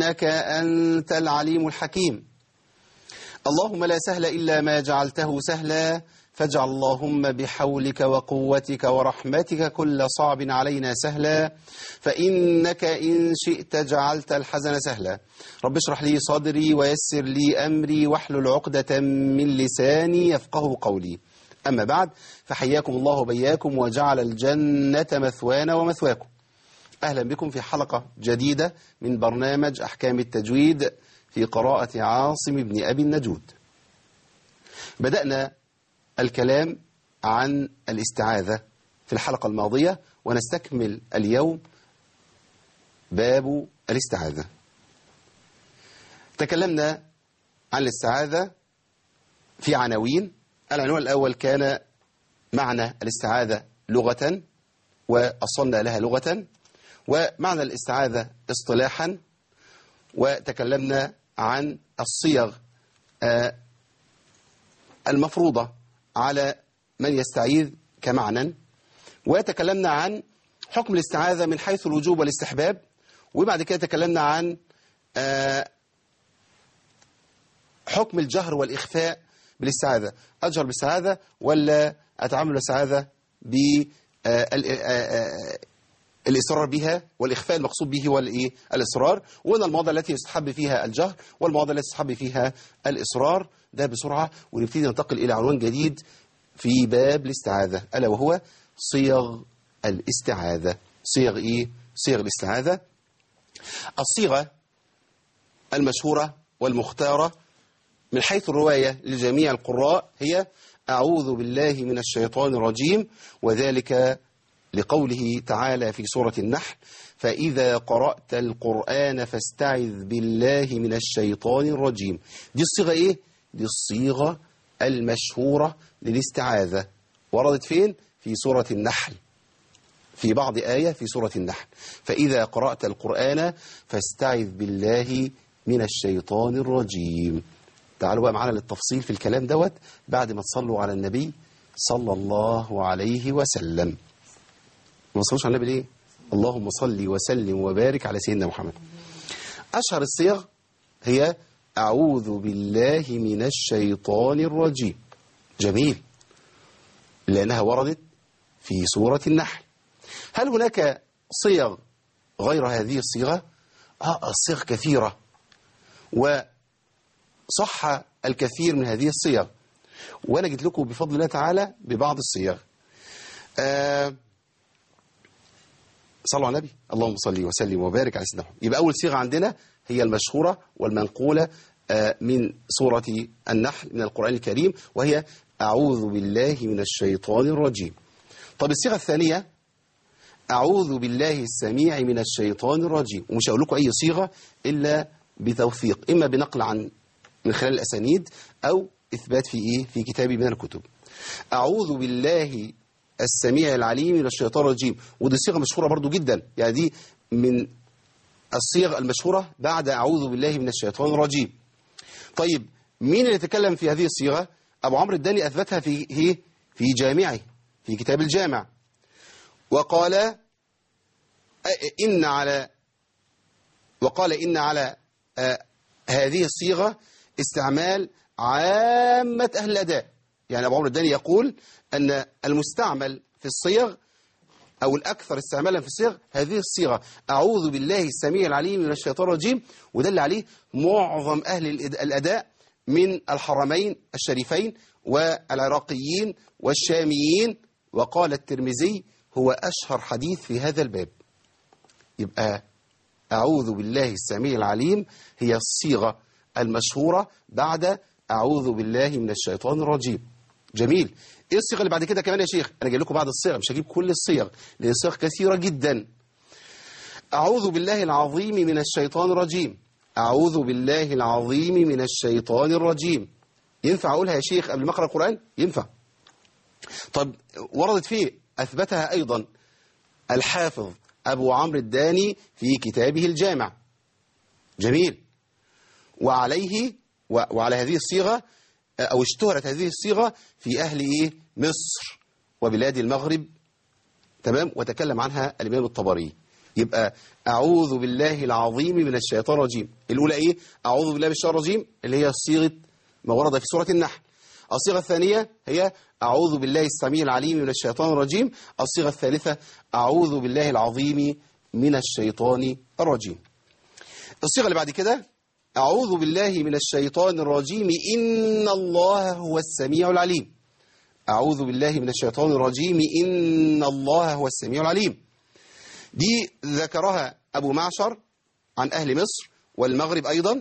إنك أنت العليم الحكيم اللهم لا سهل إلا ما جعلته سهلا فاجعل اللهم بحولك وقوتك ورحمتك كل صعب علينا سهلا فإنك إن شئت جعلت الحزن سهلا رب اشرح لي صدري ويسر لي أمري واحلل عقدة من لساني يفقه قولي أما بعد فحياكم الله وبياكم وجعل الجنة مثوانا ومثواكم أهلا بكم في حلقة جديدة من برنامج أحكام التجويد في قراءة عاصم بن أبي النجود بدأنا الكلام عن الاستعاذة في الحلقة الماضية ونستكمل اليوم باب الاستعاذة تكلمنا عن الاستعاذة في عناوين العنوان الأول كان معنى الاستعاذة لغة وأصلنا لها لغة ومعنى الاستعاذة اصطلاحا وتكلمنا عن الصيغ المفروضة على من يستعيذ كمعنى وتكلمنا عن حكم الاستعاذة من حيث الوجوب والاستحباب وبعد كده تكلمنا عن حكم الجهر والإخفاء بالاستعاذة أجهر بالاستعاذة ولا أتعامل بالاستعاذة بالإصرار بها والإخفاء المقصود به هو الإيه؟ الإصرار وأن المواضع التي يستحب فيها الجهر والمواضع التي يستحب فيها الإصرار ده بسرعة ونبتدي ننتقل إلى عنوان جديد في باب الاستعاذة ألا وهو صيغ الاستعاذة صيغ إيه؟ صيغ الاستعاذة الصيغة المشهورة والمختارة من حيث الرواية لجميع القراء هي أعوذ بالله من الشيطان الرجيم وذلك لقوله تعالى في سورة النحل فإذا قرأت القرآن فاستعذ بالله من الشيطان الرجيم دي الصيغة إيه؟ دي الصيغة المشهورة للاستعاذة وردت فين؟ في سورة النحل في بعض آية في سورة النحل فإذا قرأت القرآن فاستعذ بالله من الشيطان الرجيم تعالوا بقى معانا للتفصيل في الكلام دوت بعد ما تصلوا على النبي صلى الله عليه وسلم ما صلوش على النبي ليه اللهم صل وسلم وبارك على سيدنا محمد أشهر الصيغ هي أعوذ بالله من الشيطان الرجيم جميل لأنها وردت في سورة النحل هل هناك صيغ غير هذه الصيغة آه الصيغ كثيرة وصح الكثير من هذه الصيغ وأنا جيت لكم بفضل الله تعالى ببعض الصيغ آه صلوا على النبي اللهم صل وسلم وبارك على سيدنا محمد يبقى أول صيغة عندنا هي المشهورة والمنقولة من سورة النحل من القرآن الكريم وهي أعوذ بالله من الشيطان الرجيم طب الصيغة الثانية أعوذ بالله السميع من الشيطان الرجيم ومش هقول لكم أي صيغة إلا بتوثيق إما بنقل عن من خلال الأسانيد أو إثبات في إيه في كتابي من الكتب أعوذ بالله السميع العليم من الشيطان الرجيم ودي صيغة مشهورة برضو جدا يعني دي من الصيغ المشهورة بعد أعوذ بالله من الشيطان الرجيم طيب مين اللي تكلم في هذه الصيغة أبو عمرو الداني أثبتها في هي في جامعه في كتاب الجامع وقال إن على وقال إن على هذه الصيغة استعمال عامة أهل الأداء يعني أبو عمرو الداني يقول أن المستعمل في الصيغ أو الأكثر استعمالا في الصيغ هذه الصيغة أعوذ بالله السميع العليم من الشيطان الرجيم وده اللي عليه معظم أهل الأداء من الحرمين الشريفين والعراقيين والشاميين وقال الترمذي هو أشهر حديث في هذا الباب يبقى أعوذ بالله السميع العليم هي الصيغة المشهورة بعد أعوذ بالله من الشيطان الرجيم جميل ايه الصيغه اللي بعد كده كمان يا شيخ انا جاي لكم بعض الصيغ مش هجيب كل الصيغ لان الصيغ كثيره جدا اعوذ بالله العظيم من الشيطان الرجيم اعوذ بالله العظيم من الشيطان الرجيم ينفع اقولها يا شيخ قبل ما اقرا القران ينفع طب وردت فيه اثبتها ايضا الحافظ ابو عمرو الداني في كتابه الجامع جميل وعليه وعلى هذه الصيغه أو اشتهرت هذه الصيغة في أهل إيه؟ مصر وبلاد المغرب تمام وتكلم عنها الإمام الطبري يبقى أعوذ بالله العظيم من الشيطان الرجيم الأولى إيه أعوذ بالله من الشيطان الرجيم اللي هي صيغة ما ورد في سورة النحل الصيغة الثانية هي أعوذ بالله السميع العليم من الشيطان الرجيم الصيغة الثالثة أعوذ بالله العظيم من الشيطان الرجيم الصيغة اللي بعد كده أعوذ بالله من الشيطان الرجيم إن الله هو السميع العليم أعوذ بالله من الشيطان الرجيم إن الله هو السميع العليم دي ذكرها أبو معشر عن أهل مصر والمغرب أيضا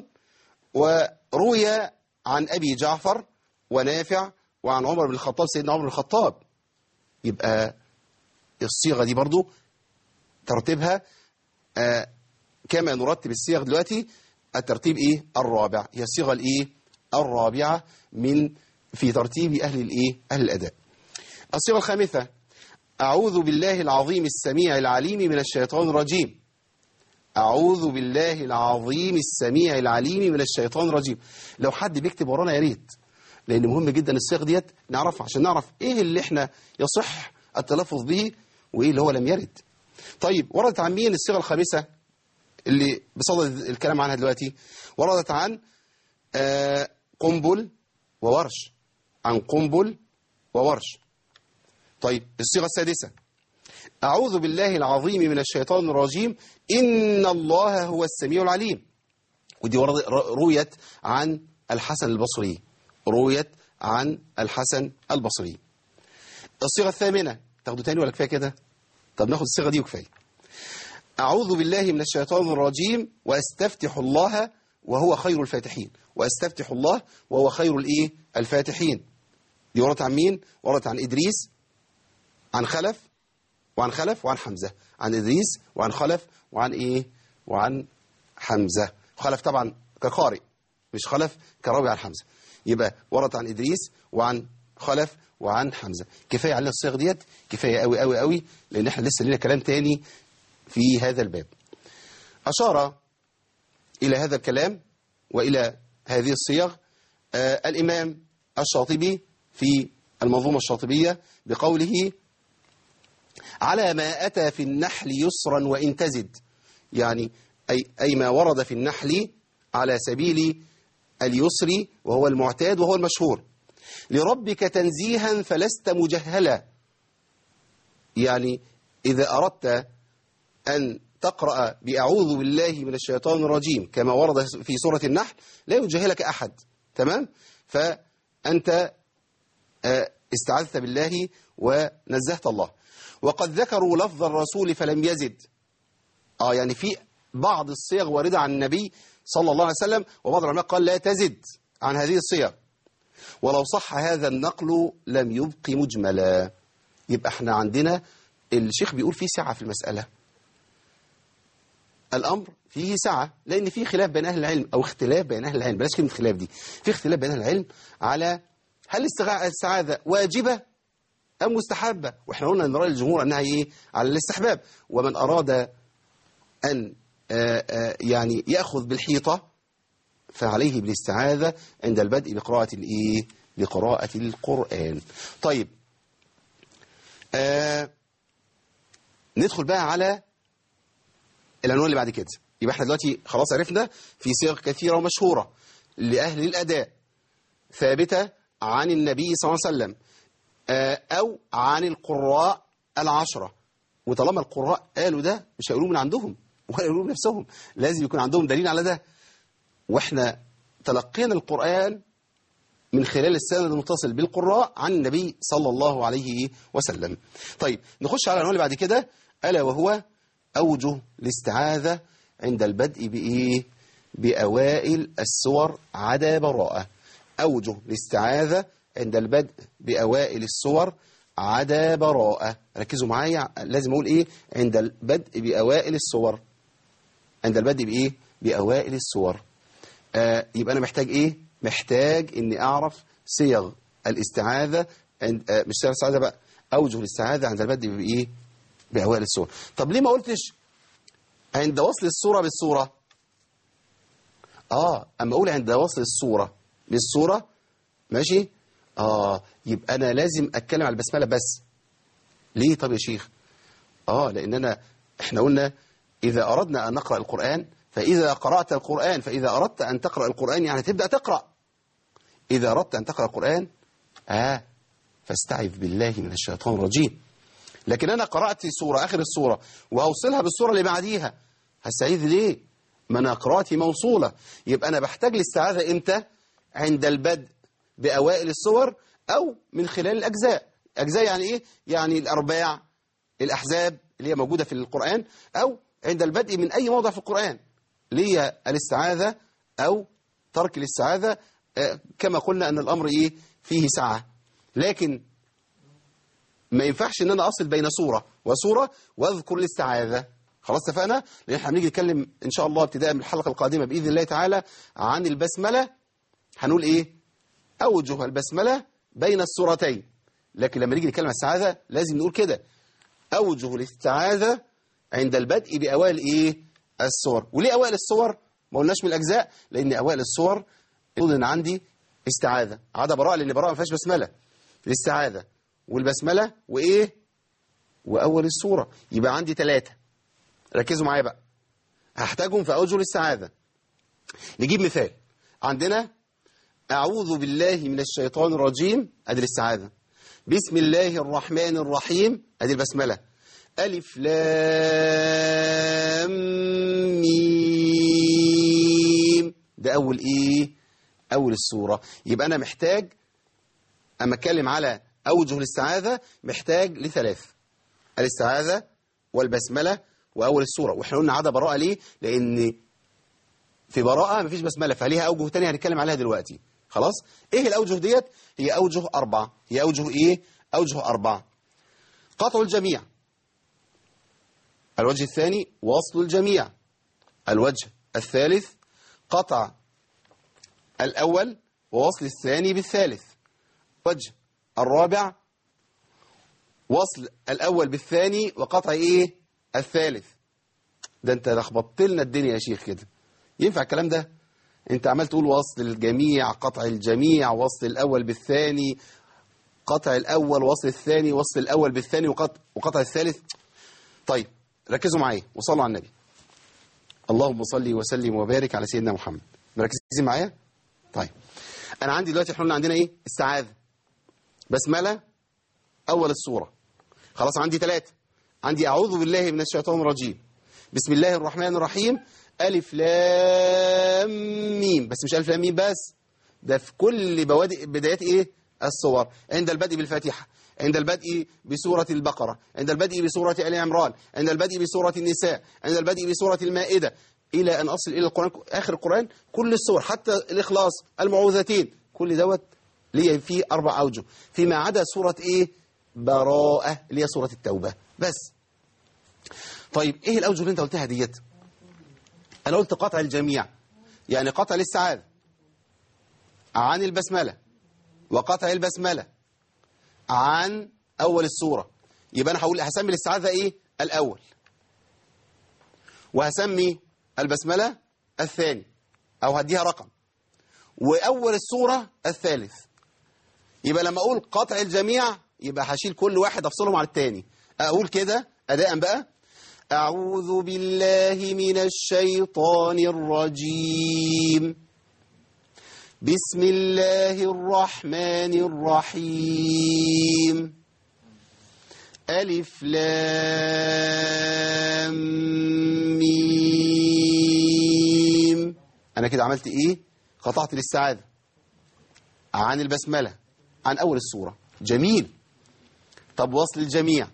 وروي عن أبي جعفر ونافع وعن عمر بن الخطاب سيدنا عمر بن الخطاب يبقى الصيغة دي برضو ترتيبها آه كما نرتب الصيغ دلوقتي الترتيب ايه الرابع هي الصيغه الايه الرابعه من في ترتيب اهل الايه اهل الاداء الصيغه الخامسه اعوذ بالله العظيم السميع العليم من الشيطان الرجيم اعوذ بالله العظيم السميع العليم من الشيطان الرجيم لو حد بيكتب ورانا يا ريت لان مهم جدا الصيغ ديت نعرفها عشان نعرف ايه اللي احنا يصح التلفظ به وايه اللي هو لم يرد طيب وردت عن مين الصيغه الخامسه اللي بصدد الكلام عنها دلوقتي وردت عن آه قنبل وورش عن قنبل وورش طيب الصيغة السادسة أعوذ بالله العظيم من الشيطان الرجيم إن الله هو السميع العليم ودي رويت عن الحسن البصري رويت عن الحسن البصري الصيغة الثامنة تاخدوا تاني ولا كفاية كده طب ناخد الصيغة دي وكفاية أعوذ بالله من الشيطان الرجيم وأستفتح الله وهو خير الفاتحين وأستفتح الله وهو خير الإيه الفاتحين دي وردت عن مين وردت عن إدريس عن خلف وعن خلف وعن حمزة عن إدريس وعن خلف وعن إيه وعن حمزة خلف طبعا كقارئ مش خلف كراوي عن حمزة يبقى وردت عن إدريس وعن خلف وعن حمزة كفاية علينا الصيغ ديت كفاية قوي قوي قوي لأن احنا لسه لنا كلام تاني في هذا الباب أشار إلى هذا الكلام وإلى هذه الصيغ آه الإمام الشاطبي في المنظومة الشاطبية بقوله على ما أتى في النحل يسرا وإن تزد يعني أي, أي ما ورد في النحل على سبيل اليسر وهو المعتاد وهو المشهور لربك تنزيها فلست مجهلا يعني إذا أردت أن تقرأ بأعوذ بالله من الشيطان الرجيم كما ورد في سورة النحل لا يجهلك أحد تمام فأنت استعذت بالله ونزهت الله وقد ذكروا لفظ الرسول فلم يزد آه يعني في بعض الصيغ واردة عن النبي صلى الله عليه وسلم وبعض العلماء قال لا تزد عن هذه الصيغ ولو صح هذا النقل لم يبق مجملا يبقى احنا عندنا الشيخ بيقول فيه سعة في المسألة الأمر فيه سعة لأن فيه خلاف بين أهل العلم أو اختلاف بين أهل العلم بلاش كلمة خلاف دي في اختلاف بين أهل العلم على هل السعادة واجبة أم مستحبة وإحنا قلنا أن رأي الجمهور أنها إيه على الاستحباب ومن أراد أن آآ آآ يعني يأخذ بالحيطة فعليه بالاستعاذة عند البدء بقراءة الإيه بقراءة القرآن طيب ندخل بقى على العنوان اللي بعد كده يبقى احنا دلوقتي خلاص عرفنا في صيغ كثيرة ومشهورة لأهل الأداء ثابتة عن النبي صلى الله عليه وسلم أو عن القراء العشرة وطالما القراء قالوا ده مش هيقولوه من عندهم ولا يقولوه بنفسهم لازم يكون عندهم دليل على ده واحنا تلقينا القرآن من خلال السند المتصل بالقراء عن النبي صلى الله عليه وسلم طيب نخش على العنوان اللي بعد كده ألا وهو أوجه الاستعاذة عند البدء بإيه بأوائل السور عدا براءة أوجه الاستعاذة عند البدء بأوائل السور عدا براءة ركزوا معايا لازم أقول إيه عند البدء بأوائل السور عند البدء بإيه بأوائل السور آه يبقى أنا محتاج إيه محتاج إني أعرف صيغ الاستعاذة عند آه مش صيغ الاستعاذة بقى أوجه الاستعاذة عند البدء بإيه بأوائل السور طب ليه ما قلتش عند وصل السورة بالسورة آه أما أقول عند وصل السورة بالسورة ماشي آه يبقى أنا لازم أتكلم على البسملة بس ليه طب يا شيخ آه لأن أنا إحنا قلنا إذا أردنا أن نقرأ القرآن فإذا قرأت القرآن فإذا أردت أن تقرأ القرآن يعني تبدأ تقرأ إذا أردت أن تقرأ القرآن آه فاستعذ بالله من الشيطان الرجيم لكن أنا قرأت سورة آخر السورة وأوصلها بالسورة اللي بعديها هستعيذ ليه؟ ما أنا قراءتي موصولة يبقى أنا بحتاج الاستعاذة إمتى؟ عند البدء بأوائل السور أو من خلال الأجزاء أجزاء يعني إيه؟ يعني الأرباع الأحزاب اللي هي موجودة في القرآن أو عند البدء من أي موضع في القرآن ليه الاستعاذة أو ترك الاستعاذة آه، كما قلنا أن الأمر إيه فيه سعة لكن ما ينفعش ان انا اصل بين سوره وسوره واذكر الاستعاذه خلاص اتفقنا لان احنا هنيجي نتكلم ان شاء الله ابتداء من الحلقه القادمه باذن الله تعالى عن البسمله هنقول ايه اوجه البسمله بين السورتين لكن لما نيجي نتكلم عن الاستعاذه لازم نقول كده اوجه الاستعاذه عند البدء باوائل ايه السور وليه اوائل السور ما قلناش من الاجزاء لان اوائل السور المفروض ان عندي استعاذه عدا براءه لان براءه ما فيهاش بسمله الاستعاذه والبسمله وايه واول السوره يبقى عندي ثلاثه ركزوا معايا بقى هحتاجهم في اوجه الاستعاذه نجيب مثال عندنا اعوذ بالله من الشيطان الرجيم ادي الاستعاذه بسم الله الرحمن الرحيم ادي البسمله الف لام ميم ده اول ايه اول السوره يبقى انا محتاج اما اتكلم على اوجه الاستعاذه محتاج لثلاث الاستعاذه والبسمله واول السوره واحنا قلنا عدا براءه ليه لان في براءه مفيش بسمله فليها اوجه ثانيه هنتكلم عليها دلوقتي خلاص ايه الاوجه ديت هي اوجه اربعه هي اوجه ايه اوجه اربعه قطع الجميع الوجه الثاني وصل الجميع الوجه الثالث قطع الأول ووصل الثاني بالثالث وجه الرابع وصل الأول بالثاني وقطع إيه الثالث ده أنت لخبطت لنا الدنيا يا شيخ كده ينفع الكلام ده أنت عمال تقول وصل الجميع قطع الجميع وصل الأول بالثاني قطع الأول وصل الثاني وصل الأول بالثاني وقطع, وقطع الثالث طيب ركزوا معايا وصلوا على النبي اللهم صل وسلم وبارك على سيدنا محمد مركزين معايا طيب انا عندي دلوقتي احنا قلنا عندنا ايه استعاذه بسمله اول السوره خلاص عندي ثلاثه عندي اعوذ بالله من الشيطان الرجيم بسم الله الرحمن الرحيم الف لام ميم بس مش الف لام ميم بس ده في كل بوادئ بدايات ايه الصور عند البدء بالفاتحه عند البدء بسورة البقرة عند البدء بسورة آل عمران عند البدء بسورة النساء عند البدء بسورة المائدة إلى أن أصل إلى القرآن آخر القرآن كل السور حتى الإخلاص المعوذتين كل دوت ليه فيه أربع أوجه فيما عدا سورة إيه براءة اللي هي سورة التوبة بس طيب إيه الأوجه اللي أنت قلتها ديت أنا قلت قطع الجميع يعني قطع الاستعاذة عن البسملة وقطع البسملة عن أول السورة يبقى أنا هقول هسمي الاستعاذة إيه الأول وهسمي البسملة الثاني أو هديها رقم وأول السورة الثالث يبقى لما أقول قطع الجميع يبقى هشيل كل واحد أفصلهم عن التاني أقول كده أداء بقى أعوذ بالله من الشيطان الرجيم بسم الله الرحمن الرحيم ألف لام ميم أنا كده عملت إيه؟ قطعت الاستعاذة عن البسملة عن أول السورة جميل طب وصل الجميع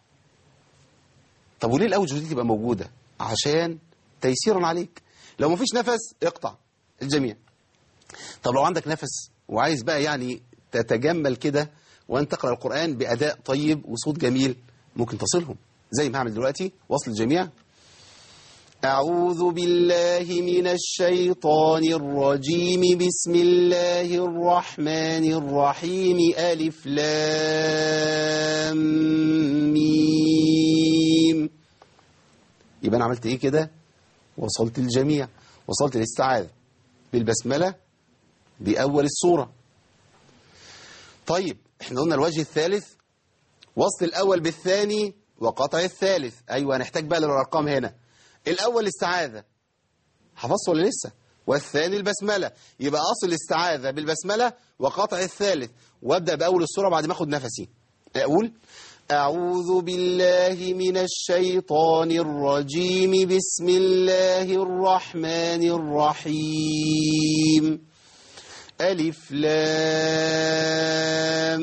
طب وليه الأوجه دي تبقى موجودة؟ عشان تيسيرا عليك لو مفيش نفس اقطع الجميع طب لو عندك نفس وعايز بقى يعني تتجمل كده وأن تقرأ القرآن بأداء طيب وصوت جميل ممكن تصلهم زي ما هعمل دلوقتي وصل الجميع أعوذ بالله من الشيطان الرجيم بسم الله الرحمن الرحيم ألف لام ميم يبقى أنا عملت إيه كده وصلت الجميع وصلت الاستعاذة بالبسملة بأول السورة طيب احنا قلنا الوجه الثالث وصل الأول بالثاني وقطع الثالث أيوة هنحتاج بقى للأرقام هنا الأول الاستعاذة حفظت ولا لسه والثاني البسملة يبقى أصل الاستعاذة بالبسملة وقطع الثالث وابدأ بأول السورة بعد ما أخد نفسي أقول أعوذ بالله من الشيطان الرجيم بسم الله الرحمن الرحيم ألف لام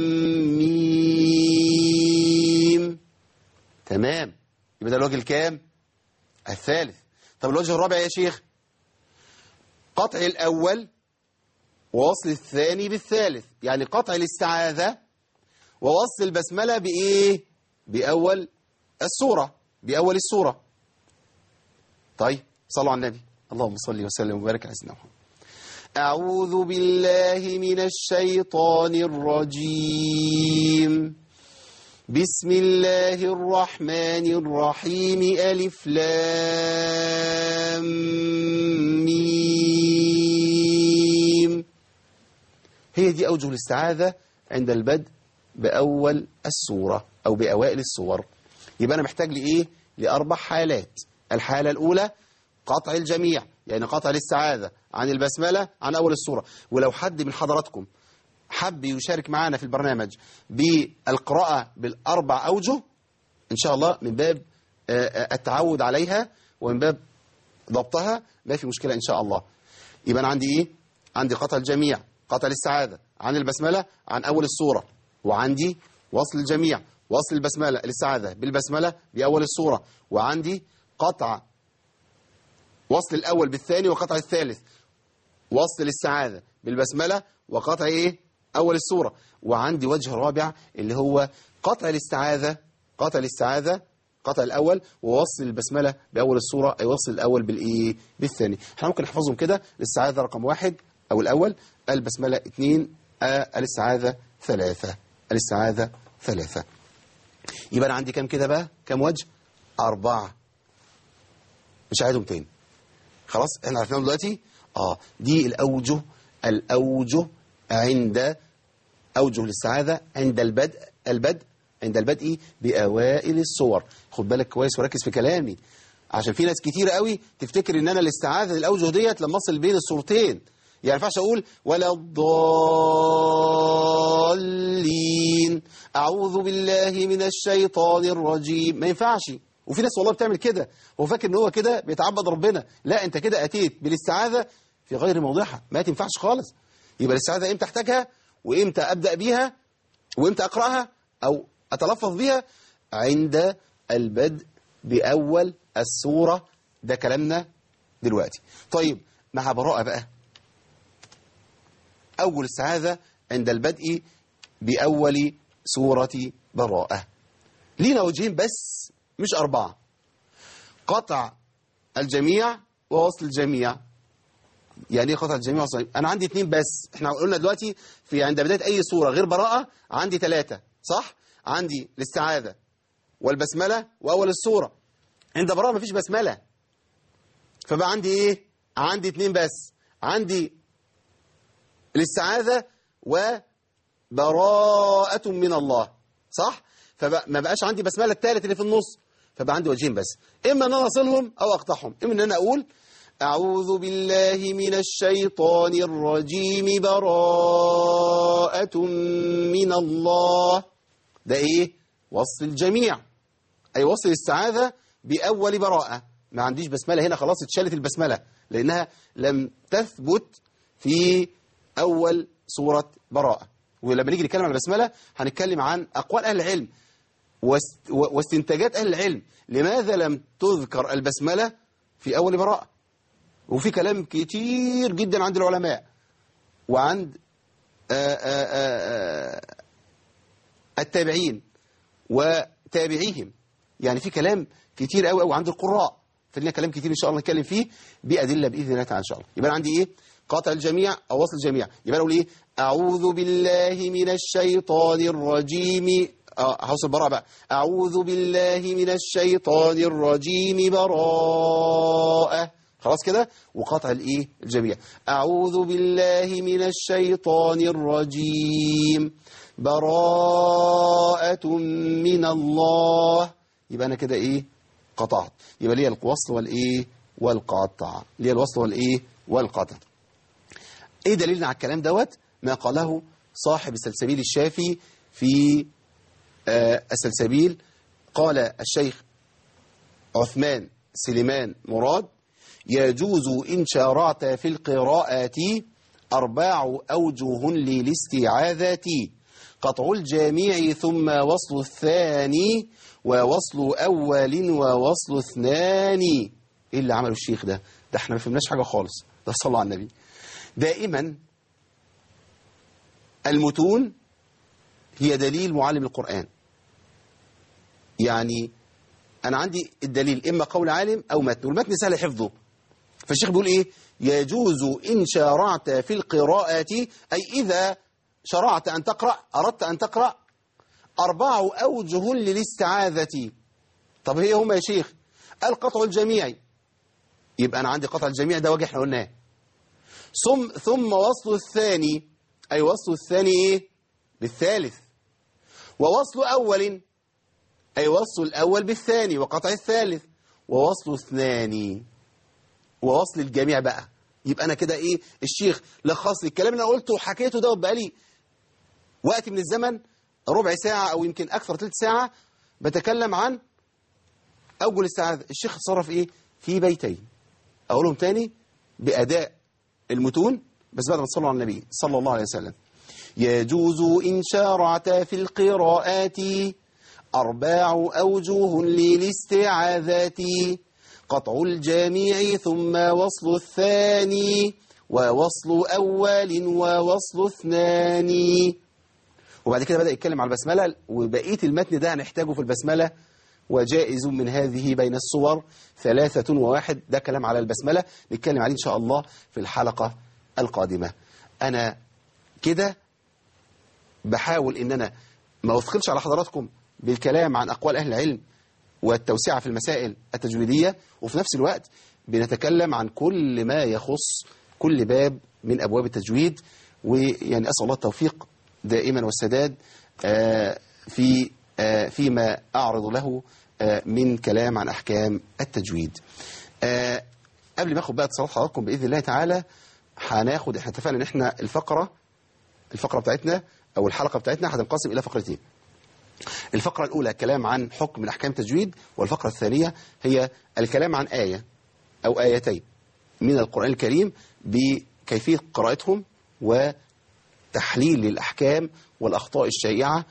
ميم تمام يبقى ده الوجه الكام الثالث طب الوجه الرابع يا شيخ قطع الأول ووصل الثاني بالثالث يعني قطع الاستعاذة ووصل البسملة بإيه بأول السورة بأول السورة طيب صلوا على النبي اللهم صل وسلم وبارك على سيدنا محمد أعوذ بالله من الشيطان الرجيم بسم الله الرحمن الرحيم ألف لام ميم هي دي أوجه الاستعاذة عند البدء بأول السورة أو بأوائل السور يبقى أنا محتاج لإيه؟ لأربع حالات الحالة الأولى قطع الجميع يعني قطع الاستعاذة عن البسملة عن أول السورة ولو حد من حضراتكم حب يشارك معنا في البرنامج بالقراءة بالأربع أوجه إن شاء الله من باب التعود عليها ومن باب ضبطها ما في مشكلة إن شاء الله يبقى أنا عندي إيه؟ عندي قطع الجميع قطع الاستعاذة عن البسملة عن أول السورة وعندي وصل الجميع وصل البسملة الاستعاذة بالبسملة بأول السورة وعندي قطع وصل الأول بالثاني وقطع الثالث وصل الاستعاذة بالبسملة وقطع إيه؟ أول السورة وعندي وجه رابع اللي هو قطع الاستعاذة قطع الاستعاذة قطع الأول ووصل البسملة بأول السورة أي وصل الأول بالإيه؟ بالثاني احنا ممكن نحفظهم كده الاستعاذة رقم واحد أو الأول البسملة اثنين آه الاستعاذة ثلاثة الاستعاذة ثلاثة يبقى أنا عندي كم كده بقى كم وجه أربعة مش عايزهم تاني خلاص احنا عرفناهم دلوقتي اه دي الأوجه الأوجه عند أوجه الاستعاذة عند البدء البدء عند البدء بأوائل الصور خد بالك كويس وركز في كلامي عشان في ناس كتير قوي تفتكر ان انا الاستعاذة الأوجه ديت لما اصل بين الصورتين يعني ما ينفعش اقول ولا الضالين اعوذ بالله من الشيطان الرجيم ما ينفعش وفي ناس والله بتعمل كده هو فاكر ان هو كده بيتعبد ربنا لا انت كده اتيت بالاستعاذة في غير موضعها ما تنفعش خالص يبقى الاستعاذة امتى احتاجها وامتى ابدأ بيها وامتى اقرأها او اتلفظ بيها عند البدء بأول السورة ده كلامنا دلوقتي طيب مع براءة بقى أول استعاذة عند البدء بأول سورة براءة لينا وجهين بس مش أربعة قطع الجميع ووصل الجميع يعني ايه قطع الجميع ووصل أنا عندي اتنين بس احنا قلنا دلوقتي في عند بداية أي سورة غير براءة عندي ثلاثة صح؟ عندي الاستعاذة والبسملة وأول السورة عند براءة مفيش بسملة فبقى عندي ايه؟ عندي اتنين بس عندي الاستعاذة وبراءة من الله صح؟ فما بقاش عندي بسملة الثالث اللي في النص فبقى عندي وجهين بس إما أن أنا أصلهم أو أقطعهم إما أن أنا أقول أعوذ بالله من الشيطان الرجيم براءة من الله ده إيه؟ وصل الجميع أي وصل الاستعاذة بأول براءة ما عنديش بسملة هنا خلاص اتشالت البسملة لأنها لم تثبت في أول سورة براءة ولما نيجي نتكلم عن البسملة هنتكلم عن أقوال أهل العلم واستنتاجات أهل العلم لماذا لم تذكر البسملة في أول براءة وفي كلام كتير جدا عند العلماء وعند آآ آآ التابعين وتابعيهم يعني في كلام كتير قوي قوي عند القراء فلنا كلام كتير إن شاء الله نتكلم فيه بأدلة بإذن الله تعالى إن شاء الله يبقى أنا عندي إيه قطع الجميع أو وصل الجميع يبقى أقول إيه أعوذ بالله من الشيطان الرجيم اه هوصل براءة بقى أعوذ بالله من الشيطان الرجيم براءة خلاص كده وقطع الايه الجميع أعوذ بالله من الشيطان الرجيم براءة من الله يبقى أنا كده إيه قطعت يبقى ليه الوصل والايه والقطع ليه الوصل والايه والقطع ايه دليلنا على الكلام دوت ما قاله صاحب السلسبيل الشافي في آه السلسبيل قال الشيخ عثمان سليمان مراد يجوز إن شارعت في القراءات أربع أوجه للاستعاذة قطع الجميع ثم وصل الثاني ووصل أول ووصل اثنان إيه اللي عمله الشيخ ده ده احنا ما فهمناش حاجة خالص ده صلى على النبي دائما المتون هي دليل معلم القرآن يعني أنا عندي الدليل إما قول عالم أو متن والمتن سهل حفظه فالشيخ بيقول إيه يجوز إن شرعت في القراءة أي إذا شرعت أن تقرأ أردت أن تقرأ أربع أوجه للاستعاذة طب هي هما يا شيخ القطع الجميعي يبقى أنا عندي قطع الجميع ده وجه احنا قلناه ثم ثم وصل الثاني أي وصل الثاني إيه بالثالث ووصل أول أي وصل الأول بالثاني وقطع الثالث ووصل اثنان ووصل الجميع بقى يبقى أنا كده إيه الشيخ لخص لي الكلام اللي أنا قلته وحكيته ده بقالي وقت من الزمن ربع ساعة أو يمكن أكثر ثلث ساعة بتكلم عن أوجه الاستعاذة الشيخ اتصرف إيه في بيتين أقولهم تاني بأداء المتون بس بعد ما تصلوا على النبي صلى الله عليه وسلم يجوز إن شارعت في القراءات أرباع أوجه للاستعاذة قطع الجميع ثم وصل الثاني ووصل أول ووصل اثنان وبعد كده بدأ يتكلم على البسملة وبقية المتن ده هنحتاجه في البسملة وجائز من هذه بين الصور ثلاثة وواحد ده كلام على البسملة نتكلم عليه إن شاء الله في الحلقة القادمة أنا كده بحاول إن أنا ما أثقلش على حضراتكم بالكلام عن أقوال أهل العلم والتوسعة في المسائل التجويدية وفي نفس الوقت بنتكلم عن كل ما يخص كل باب من أبواب التجويد ويعني أسأل الله التوفيق دائما والسداد في فيما أعرض له من كلام عن أحكام التجويد قبل ما أخذ بقى اتصالات حضراتكم بإذن الله تعالى هناخد احنا اتفقنا ان احنا الفقرة الفقرة بتاعتنا او الحلقة بتاعتنا هتنقسم الى فقرتين الفقرة الأولى كلام عن حكم من أحكام التجويد والفقرة الثانية هي الكلام عن آية أو آيتين من القرآن الكريم بكيفية قراءتهم وتحليل للأحكام والأخطاء الشائعة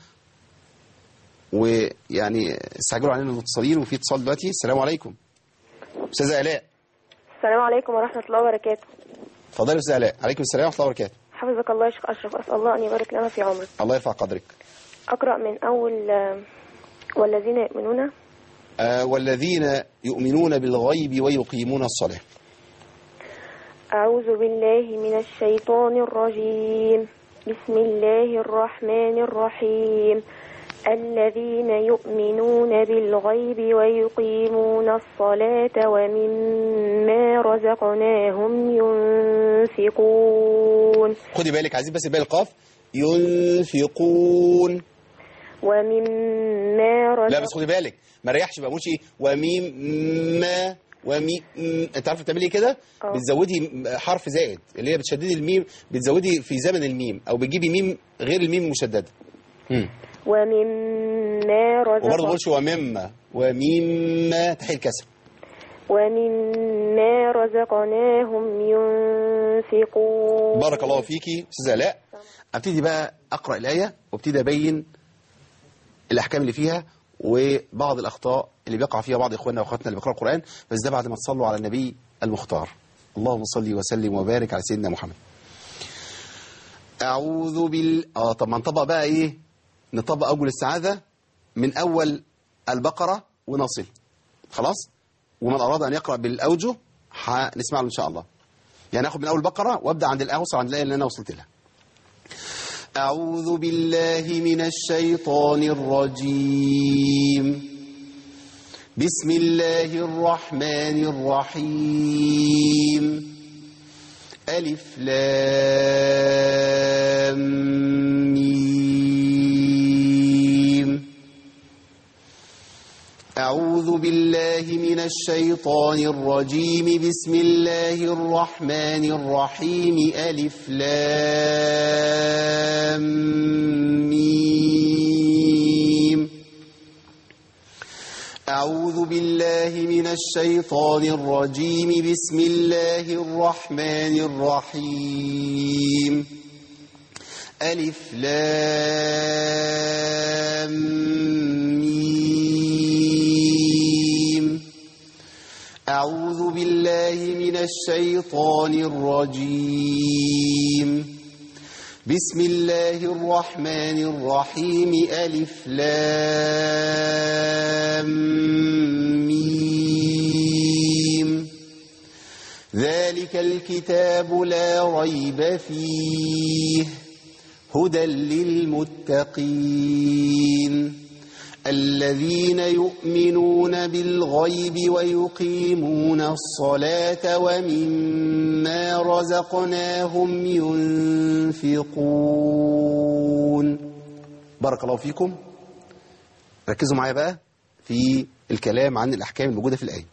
ويعني استعجلوا علينا المتصلين وفي اتصال دلوقتي السلام عليكم أستاذة آلاء السلام عليكم ورحمة الله وبركاته اتفضلي يا أستاذة آلاء عليكم السلام ورحمة الله وبركاته حفظك الله يا شيخ أشرف أسأل الله أن يبارك لنا في عمرك الله يرفع قدرك أقرأ من أول آه، والذين يؤمنون آه والذين يؤمنون بالغيب ويقيمون الصلاة أعوذ بالله من الشيطان الرجيم بسم الله الرحمن الرحيم الذين يؤمنون بالغيب ويقيمون الصلاة ومما رزقناهم ينفقون خدي بالك عايزين بس بالي القاف ينفقون ومما لا رزق بس خدي بالك ما ريحش ما بقولش ايه وميم ما وميم انت عارفه بتعملي ايه كده اه. بتزودي حرف زائد اللي هي بتشددي الميم بتزودي في زمن الميم او بتجيبي ميم غير الميم المشدده امم ومما وبرضه ما رزق بقولش ومما وميما تحيي الكسر ومما رزقناهم ينفقون بارك الله فيكي استاذه الاء ابتدي بقى اقرا الايه وابتدي ابين الاحكام اللي فيها وبعض الاخطاء اللي بيقع فيها بعض اخواننا واخواتنا اللي بيقراوا القران بس ده بعد ما تصلوا على النبي المختار اللهم صل وسلم وبارك على سيدنا محمد اعوذ بال اه طب ما نطبق بقى ايه نطبق اوجه الاستعاذه من اول البقره ونصل خلاص ومن اراد ان يقرا بالاوجه هنسمع له ان شاء الله يعني اخد من اول البقره وابدا عند الاوصل عند الايه اللي انا وصلت لها أعوذ بالله من الشيطان الرجيم بسم الله الرحمن الرحيم ألف لام ميم أعوذ أعوذ بالله من الشيطان الرجيم بسم الله الرحمن الرحيم ألف لام ميم أعوذ بالله من الشيطان الرجيم بسم الله الرحمن الرحيم ألف لام ميم أعوذ بالله من الشيطان الرجيم بسم الله الرحمن الرحيم ألف لام ميم ذلك الكتاب لا ريب فيه هدى للمتقين الذين يؤمنون بالغيب ويقيمون الصلاة ومما رزقناهم ينفقون بارك الله فيكم ركزوا معايا بقى في الكلام عن الأحكام الموجودة في الآية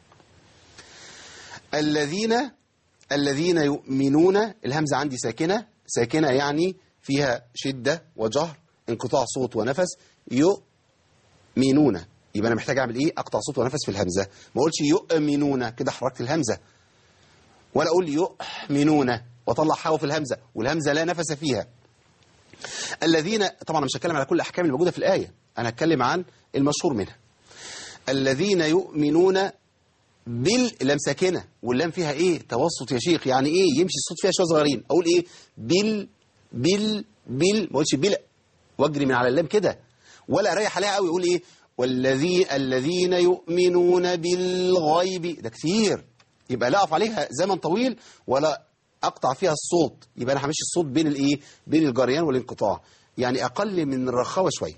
الذين الذين يؤمنون الهمزة عندي ساكنة ساكنة يعني فيها شدة وجهر انقطاع صوت ونفس يؤمنون يبقى أنا محتاج أعمل إيه أقطع صوت ونفس في الهمزة ما أقولش يؤمنون كده حركت الهمزة ولا أقول يؤمنون وأطلع حاء في الهمزة والهمزة لا نفس فيها الذين طبعا أنا مش هتكلم على كل الأحكام الموجودة في الآية أنا هتكلم عن المشهور منها الذين يؤمنون باللام ساكنه واللام فيها ايه توسط يا شيخ يعني ايه يمشي الصوت فيها شويه صغيرين اقول ايه بال بال بال ما اقولش بلا واجري من على اللام كده ولا اريح عليها قوي اقول ايه والذي الذين يؤمنون بالغيب ده كتير يبقى لا اقف عليها زمن طويل ولا اقطع فيها الصوت يبقى انا همشي الصوت بين الايه بين الجريان والانقطاع يعني اقل من الرخاوه شويه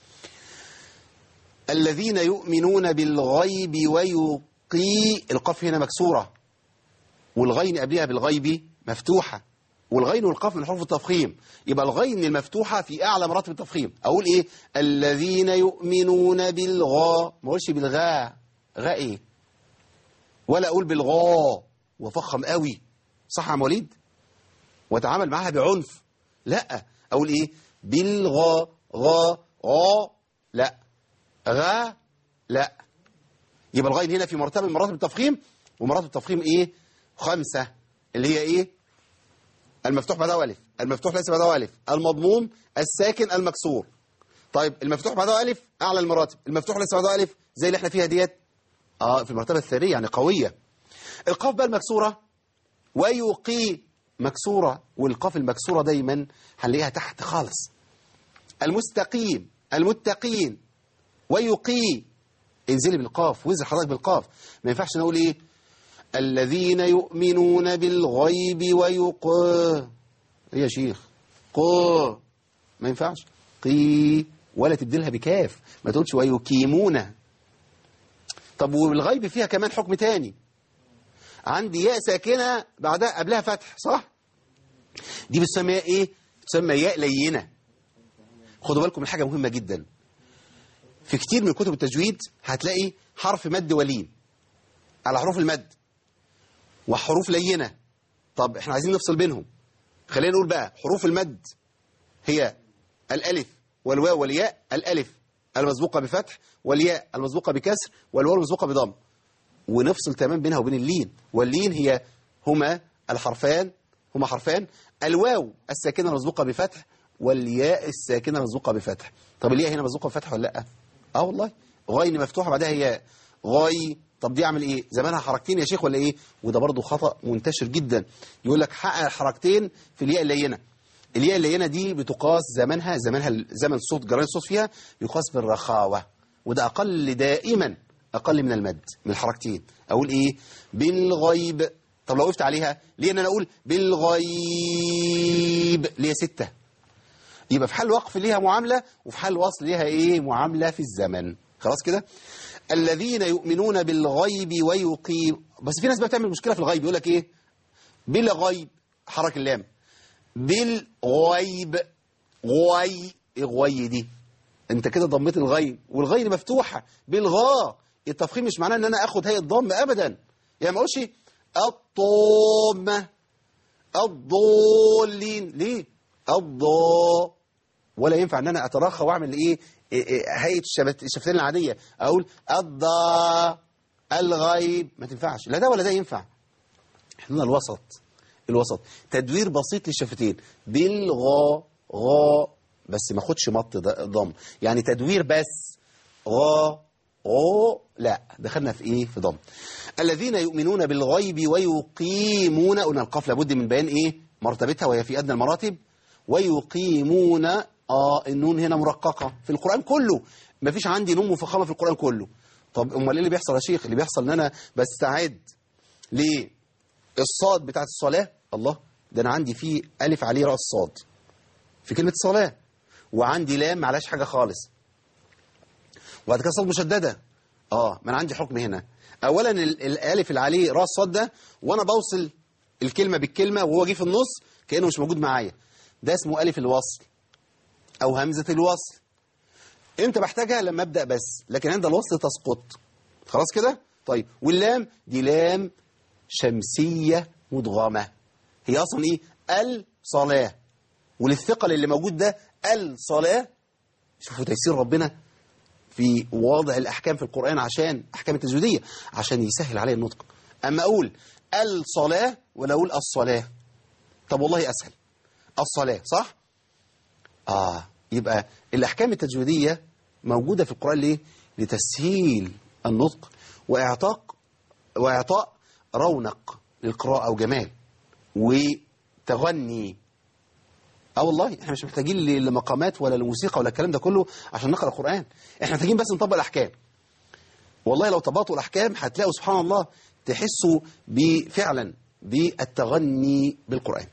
الذين يؤمنون بالغيب ويقي القاف هنا مكسورة والغين قبلها بالغيب مفتوحة والغين والقاف من حروف التفخيم يبقى الغين المفتوحة في أعلى مراتب التفخيم أقول إيه الذين يؤمنون بالغاء ما أقولش بالغاء غاء إيه ولا أقول بالغاء وفخم قوي صح يا عم وليد واتعامل معاها بعنف لا أقول إيه بالغاء غا غا لا غا لا يبقى الغين هنا في مرتبة من مراتب التفخيم ومراتب التفخيم ايه خمسة اللي هي ايه المفتوح بعده الف المفتوح ليس بعده الف المضموم الساكن المكسور طيب المفتوح بعده الف اعلى المراتب المفتوح ليس بعده الف زي اللي احنا فيها ديت اه في المرتبة الثانية يعني قوية القاف بقى المكسورة ويقي مكسورة والقاف المكسورة دايما هنلاقيها تحت خالص المستقيم المتقين ويقي انزلي بالقاف وانزل حضرتك بالقاف ما ينفعش نقول ايه الذين يؤمنون بالغيب ويق ايه يا شيخ قو ما ينفعش قي ولا تبدلها بكاف ما تقولش ويقيمون طب والغيب فيها كمان حكم تاني عندي ياء ساكنه بعدها قبلها فتح صح دي بتسمى ايه بتسمى ياء لينه خدوا بالكم من حاجه مهمه جدا في كتير من كتب التجويد هتلاقي حرف مد ولين على حروف المد وحروف لينة طب احنا عايزين نفصل بينهم خلينا نقول بقى حروف المد هي الألف والواو والياء الألف المسبوقة بفتح والياء المسبوقة بكسر والواو المسبوقة بضم ونفصل تمام بينها وبين اللين واللين هي هما الحرفان هما حرفان الواو الساكنة المسبوقة بفتح والياء الساكنة المسبوقة بفتح طب الياء هنا مسبوقة بفتح ولا لا اه والله غين مفتوحة بعدها هي غي طب دي اعمل ايه زمانها حركتين يا شيخ ولا ايه وده برضو خطأ منتشر جدا يقول لك حقق الحركتين في الياء اللينة الياء اللينة دي بتقاس زمنها زمنها زمن الصوت جرين الصوت فيها يقاس بالرخاوة وده أقل دائما أقل من المد من الحركتين أقول إيه بالغيب طب لو وقفت عليها ليه أنا أقول بالغيب ليه ستة يبقى في حال وقف ليها معاملة وفي حال وصل ليها إيه معاملة في الزمن خلاص كده الذين يؤمنون بالغيب ويقيم بس في ناس بقى بتعمل مشكلة في الغيب يقول لك إيه بالغيب حرك اللام بالغيب غوي ايه غوي دي انت كده ضميت الغين والغين مفتوحة بالغاء التفخيم مش معناه ان انا اخد هيئه ضم ابدا يعني ما اقولش الطامه الضالين ليه الضا ولا ينفع ان انا اترخى واعمل ايه إيه إيه هيئه الشبت- الشفتين العاديه اقول الضا الغيب ما تنفعش لا ده ولا ده ينفع احنا الوسط الوسط تدوير بسيط للشفتين بالغا غا بس ما اخدش مط ض- ضم يعني تدوير بس غا غا لا دخلنا في ايه في ضم الذين يؤمنون بالغيب ويقيمون قلنا القاف لابد من بيان ايه مرتبتها وهي في ادنى المراتب ويقيمون اه النون هنا مرققه في القران كله ما فيش عندي نون مفخمه في القران كله طب امال ايه اللي بيحصل يا شيخ اللي بيحصل ان انا بستعد ليه الصاد بتاعت الصلاة الله ده أنا عندي فيه ألف عليه رأس صاد في كلمة صلاة وعندي لام معلاش حاجة خالص وبعد كده صاد مشددة اه ما أنا عندي حكم هنا أولا ال- الألف اللي عليه رأس صاد ده وأنا بوصل الكلمة بالكلمة وهو جه في النص كأنه مش موجود معايا ده اسمه ألف الوصل أو همزة الوصل امتى بحتاجها لما ابدا بس لكن عند الوصل تسقط خلاص كده طيب واللام دي لام شمسيه مدغمه هي اصلا ايه الصلاه وللثقل اللي موجود ده الصلاه شوفوا تيسير ربنا في وضع الاحكام في القران عشان احكام التجويديه عشان يسهل عليه النطق اما اقول الصلاه ولا اقول الصلاه طب والله اسهل الصلاه صح آه يبقى الأحكام التجويدية موجودة في القرآن ليه؟ لتسهيل النطق وإعطاء وإعطاء رونق للقراءة وجمال وتغني اه والله احنا مش محتاجين ل- لمقامات ولا لموسيقى ولا الكلام ده كله عشان نقرا القرآن احنا محتاجين بس نطبق الأحكام والله لو طبقتوا الأحكام هتلاقوا سبحان الله تحسوا بفعلا بالتغني بالقرآن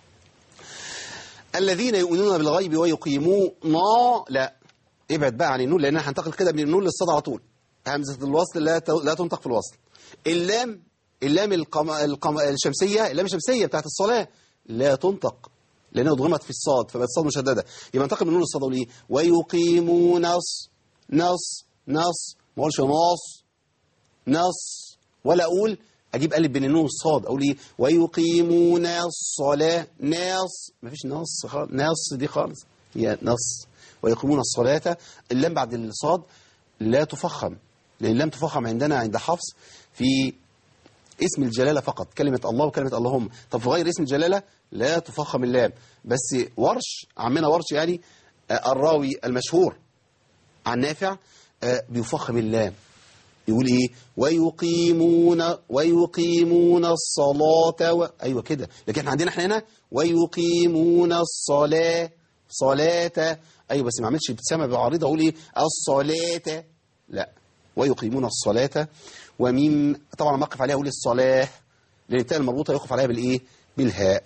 الذين يؤمنون بالغيب ويقيمون لا ابعد بقى عن النون لان انا هنتقل كده من النون للصاد على طول همزه الوصل لا ت- لا تنطق في الوصل اللام اللام القم... القم... الشمسيه اللام الشمسيه بتاعت الصلاه لا تنطق لانها ادغمت في الصاد فبقت الصاد مشدده يبقى انتقل من النون للصاد اقول ايه ويقيمون نص نص نص ما اقولش نص نص ولا اقول اجيب قلب بين النون والصاد اقول ايه ويقيمون الصلاه نص مفيش نص خالص نص دي خالص هي نص ويقيمون الصلاه اللام بعد الصاد لا تفخم لان اللام تفخم عندنا عند حفص في اسم الجلاله فقط كلمه الله وكلمه اللهم طب في غير اسم الجلاله لا تفخم اللام بس ورش عمنا ورش يعني آه، الراوي المشهور عن نافع آه، بيفخم اللام يقول ايه ويقيمون ويقيمون الصلاة و... ايوه كده لكن احنا عندنا احنا هنا ويقيمون الصلاة صلاة ايوه بس ما اعملش ابتسامة بعريضة اقول ايه الصلاة لا ويقيمون الصلاة وميم طبعا لما اقف عليها اقول الصلاة لان التاء المربوطة يقف عليها بالايه بالهاء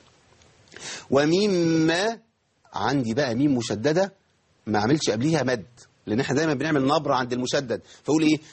ومما عندي بقى ميم مشددة ما اعملش قبليها مد لان احنا دايما بنعمل نبره عند المشدد فاقول ايه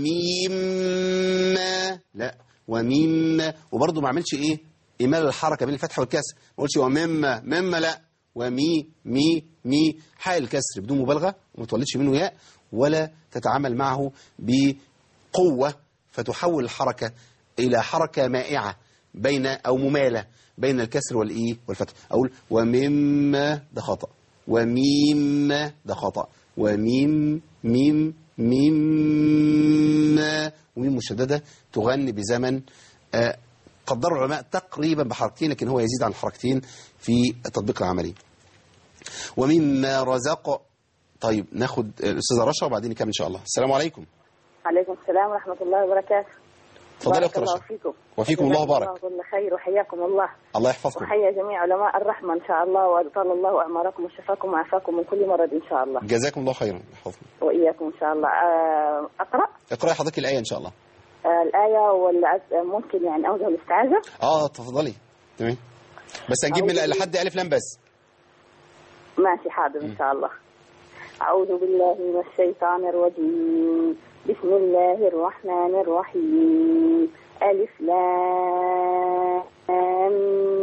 وميما لا وميما وبرضه ما اعملش ايه ايمال الحركه بين الفتح والكسر ما اقولش ومما مما لا ومي مي مي حال الكسر بدون مبالغه وما تولدش منه ياء ولا تتعامل معه بقوه فتحول الحركه الى حركه مائعه بين او مماله بين الكسر والايه والفتح اقول ومما ده خطا وميم ده خطأ وميم ميم ميم وميم مشددة تغني بزمن آه، قدروا العلماء تقريبا بحركتين لكن هو يزيد عن حركتين في التطبيق العملي ومما رزق طيب ناخد الأستاذة رشا وبعدين نكمل إن شاء الله السلام عليكم عليكم السلام ورحمة الله وبركاته اتفضلي يا بارك أختي الله رشا فيكم وفيكم الله جزاكم بارك الله كل خير وحياكم الله الله يحفظكم وحيا جميع علماء الرحمة إن شاء الله وأطال الله أعماركم وشفاكم وعافاكم من كل مرض إن شاء الله جزاكم الله خيرا يحفظكم وإياكم إن شاء الله آه، أقرأ اقرأي حضرتك الآية إن شاء الله آه، الآية والعز... ممكن يعني أوجه الاستعاذة اه تفضلي تمام بس هنجيب من أعوذ بالله. لحد ألف لام بس ماشي حاضر إن شاء الله أعوذ بالله من الشيطان الرجيم بسم الله الرحمن الرحيم ألف لام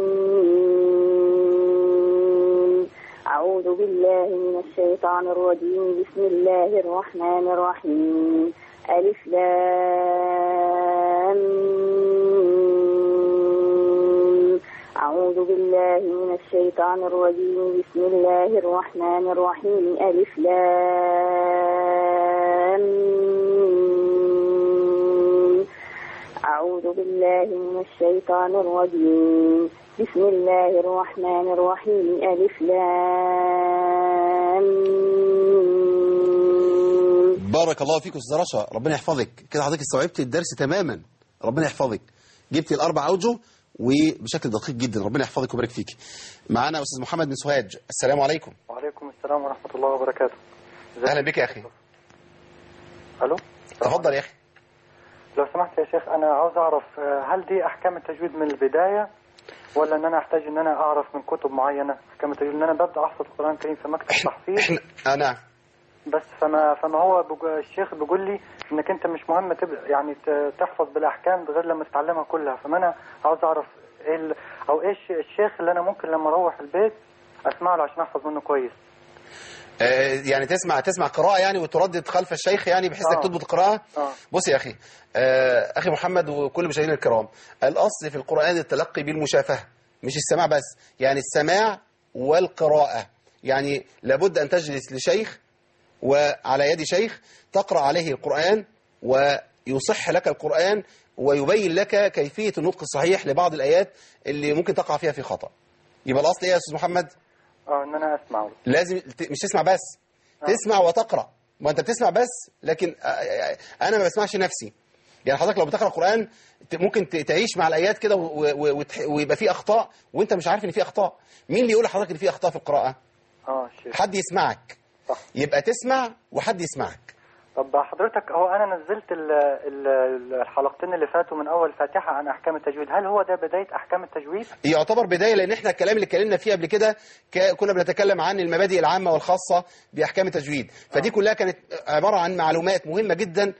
ميم. أعوذ بالله من الشيطان الرجيم بسم الله الرحمن الرحيم ألف لام ميم. أعوذ بالله من الشيطان الرجيم بسم الله الرحمن الرحيم ألف لام ميم. أعوذ بالله من الشيطان الرجيم بسم الله الرحمن الرحيم ألف لام ميم. بارك الله فيك استاذ رشا ربنا يحفظك كده حضرتك استوعبت الدرس تماما ربنا يحفظك جبت الاربع اوجه وبشكل دقيق جدا ربنا يحفظك ويبارك فيك معانا استاذ محمد بن سوهاج السلام عليكم وعليكم السلام ورحمة الله وبركاته ازيك؟ اهلا بك يا اخي ألو تفضل يا اخي لو سمحت يا شيخ أنا عاوز أعرف آه، هل دي أحكام التجويد من البداية ولا إن أنا أحتاج إن أنا أعرف من كتب معينة أحكام التجويد إن أنا ببدأ أحفظ القرآن الكريم في مكتب تحفيظ احنا انا بس فما فما هو بج- الشيخ بيقول لي إنك أنت مش مهم تبدأ يعني ت- تحفظ بالأحكام غير لما تتعلمها كلها فما أنا عاوز أعرف إيه ال- أو إيش الشيخ اللي أنا ممكن لما أروح البيت أسمع له عشان أحفظ منه كويس آه، يعني تسمع تسمع قراءة يعني وتردد خلف الشيخ يعني بحيث انك آه. تضبط القراءة آه. بص يا أخي آه، أخي محمد وكل مشاهدينا الكرام الأصل في القرآن التلقي بالمشافهة مش السماع بس يعني السماع والقراءة يعني لابد أن تجلس لشيخ وعلى يد شيخ تقرأ عليه القرآن ويصح لك القرآن ويبين لك كيفية النطق الصحيح لبعض الآيات اللي ممكن تقع فيها في خطأ يبقى الأصل إيه يا أستاذ محمد؟ أه إن أنا أسمع لازم ت- مش تسمع بس تسمع وتقرا ما انت بتسمع بس لكن آه، آه، انا ما بسمعش نفسي يعني حضرتك لو بتقرا قران ت- ممكن ت- تعيش مع الايات كده و- و- وتح- ويبقى في اخطاء وانت مش عارف ان في اخطاء مين اللي يقول لحضرتك ان في اخطاء في القراءه أه الشيخ حد يسمعك صح يبقى تسمع وحد يسمعك طب حضرتك هو انا نزلت ال ال الحلقتين اللي فاتوا من اول فاتحه عن احكام التجويد هل هو ده بدايه احكام التجويد يعتبر بدايه لان احنا الكلام اللي اتكلمنا فيه قبل كده ك- كنا بنتكلم عن المبادئ العامه والخاصه باحكام التجويد فدي كلها كانت عباره عن معلومات مهمه جدا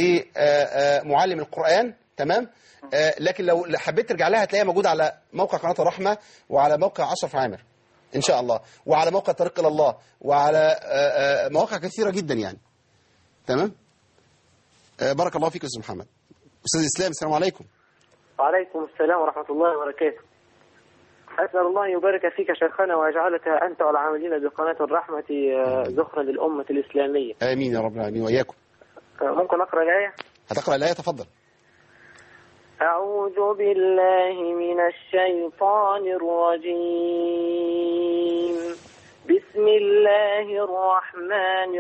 لمعلم القران تمام آه، لكن لو حبيت ترجع لها هتلاقيها موجوده على موقع قناه الرحمه وعلى موقع اشرف عامر ان شاء الله وعلى موقع طريق الى الله وعلى آه، آه، مواقع كثيره جدا يعني تمام آه، بارك الله فيك يا استاذ محمد استاذ اسلام السلام عليكم وعليكم السلام ورحمة الله وبركاته أسأل الله أن يبارك فيك شيخنا ويجعلك أنت والعاملين بقناة الرحمة آه، ذخرا للأمة الإسلامية امين يا رب العالمين واياكم آه، ممكن أقرأ الآية هتقرا الايه تفضل أعوذ بالله من الشيطان الرجيم بسم الله الرحمن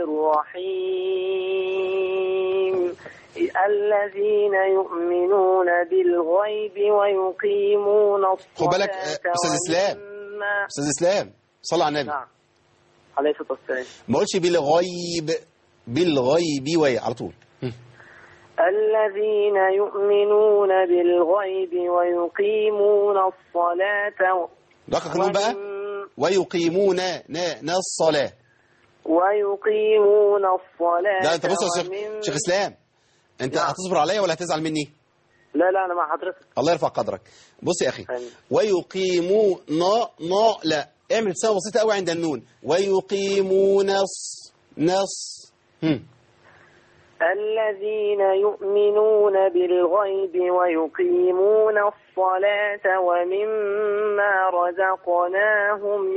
الرحيم الذين يؤمنون بالغيب ويقيمون الصلاة خد بالك، آه، أستاذ إسلام. ومما- استاذ اسلام صلى على النبي نعم عليه الصلاة والسلام ما قلتش بالغيب بالغيب وي على طول الذين يؤمنون بالغيب ويقيمون الصلاة رقم قانون بقى ومم- ويقيمون نا نا الصلاة ويقيمون الصلاة ده انت بص يا شيخ ومم- شيخ اسلام انت نعم. هتصبر عليا ولا هتزعل مني لا لا أنا مع حضرتك الله يرفع قدرك بص يا اخي آمين. ويقيمون نا لا اعمل ابتسامه بسيطه قوي عند النون ويقيمون الص نص هم. الذين يؤمنون بالغيب ويقيمون الصلاة ومما رزقناهم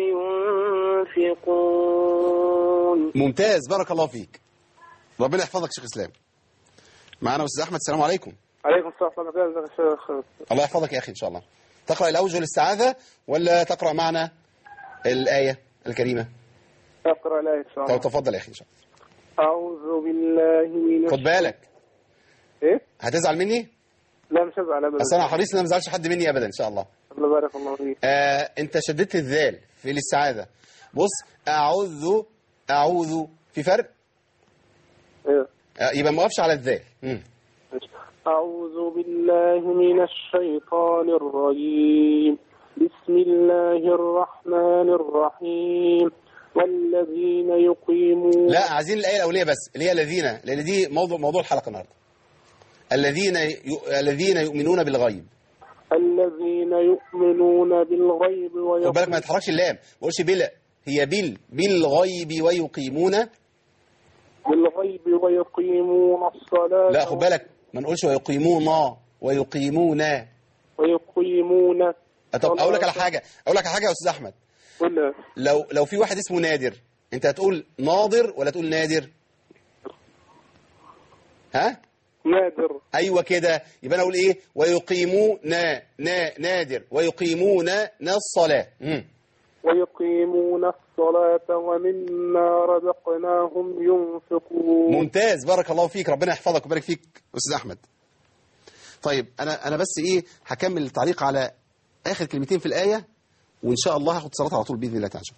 ينفقون ممتاز بارك الله فيك ربنا يحفظك شيخ اسلام معانا استاذ احمد السلام عليكم عليكم السلام ورحمة الله وبركاته الله يحفظك يا اخي ان شاء الله تقرا الاوجه الاستعاذه ولا تقرا معنا الايه الكريمه أقرأ الآية إن شاء طب تفضل يا اخي ان شاء الله أعوذ بالله من خد بالك إيه؟ هتزعل مني لا مش هزعل أبدا اصل انا حريص ان أنا ما ازعلش حد مني ابدا ان شاء الله الله بارك الله فيك آه انت شددت الذال في الاستعاذه بص اعوذ اعوذ في فرق إيه. آه يبقى ما وقفش على الذال مم. أعوذ بالله من الشيطان الرجيم بسم الله الرحمن الرحيم والذين يقيمون لا عايزين الايه الاوليه بس اللي هي الذين لان دي موضوع موضوع الحلقه النهارده الذين ي... الذين يؤمنون بالغيب الذين يؤمنون بالغيب خد بالك ما ويقيمون يتحركش اللام ما تقولش بلا هي بال بالغيب ويقيمون بالغيب ويقيمون الصلاة لا خد بالك ما نقولش ويقيمون ويقيمون ويقيمون طب اقول لك على حاجه اقول لك على حاجه يا استاذ احمد ولا لو لو في واحد اسمه نادر انت هتقول ناظر ولا تقول نادر ها نادر ايوه كده يبقى انا اقول ايه ويقيمون نا نا نادر ويقيمون نا الصلاه مم. ويقيمون الصلاة ومما رزقناهم ينفقون ممتاز بارك الله فيك ربنا يحفظك ويبارك فيك استاذ احمد طيب انا انا بس ايه هكمل التعليق على اخر كلمتين في الايه وان شاء الله هاخد صلاه على طول باذن الله تعالى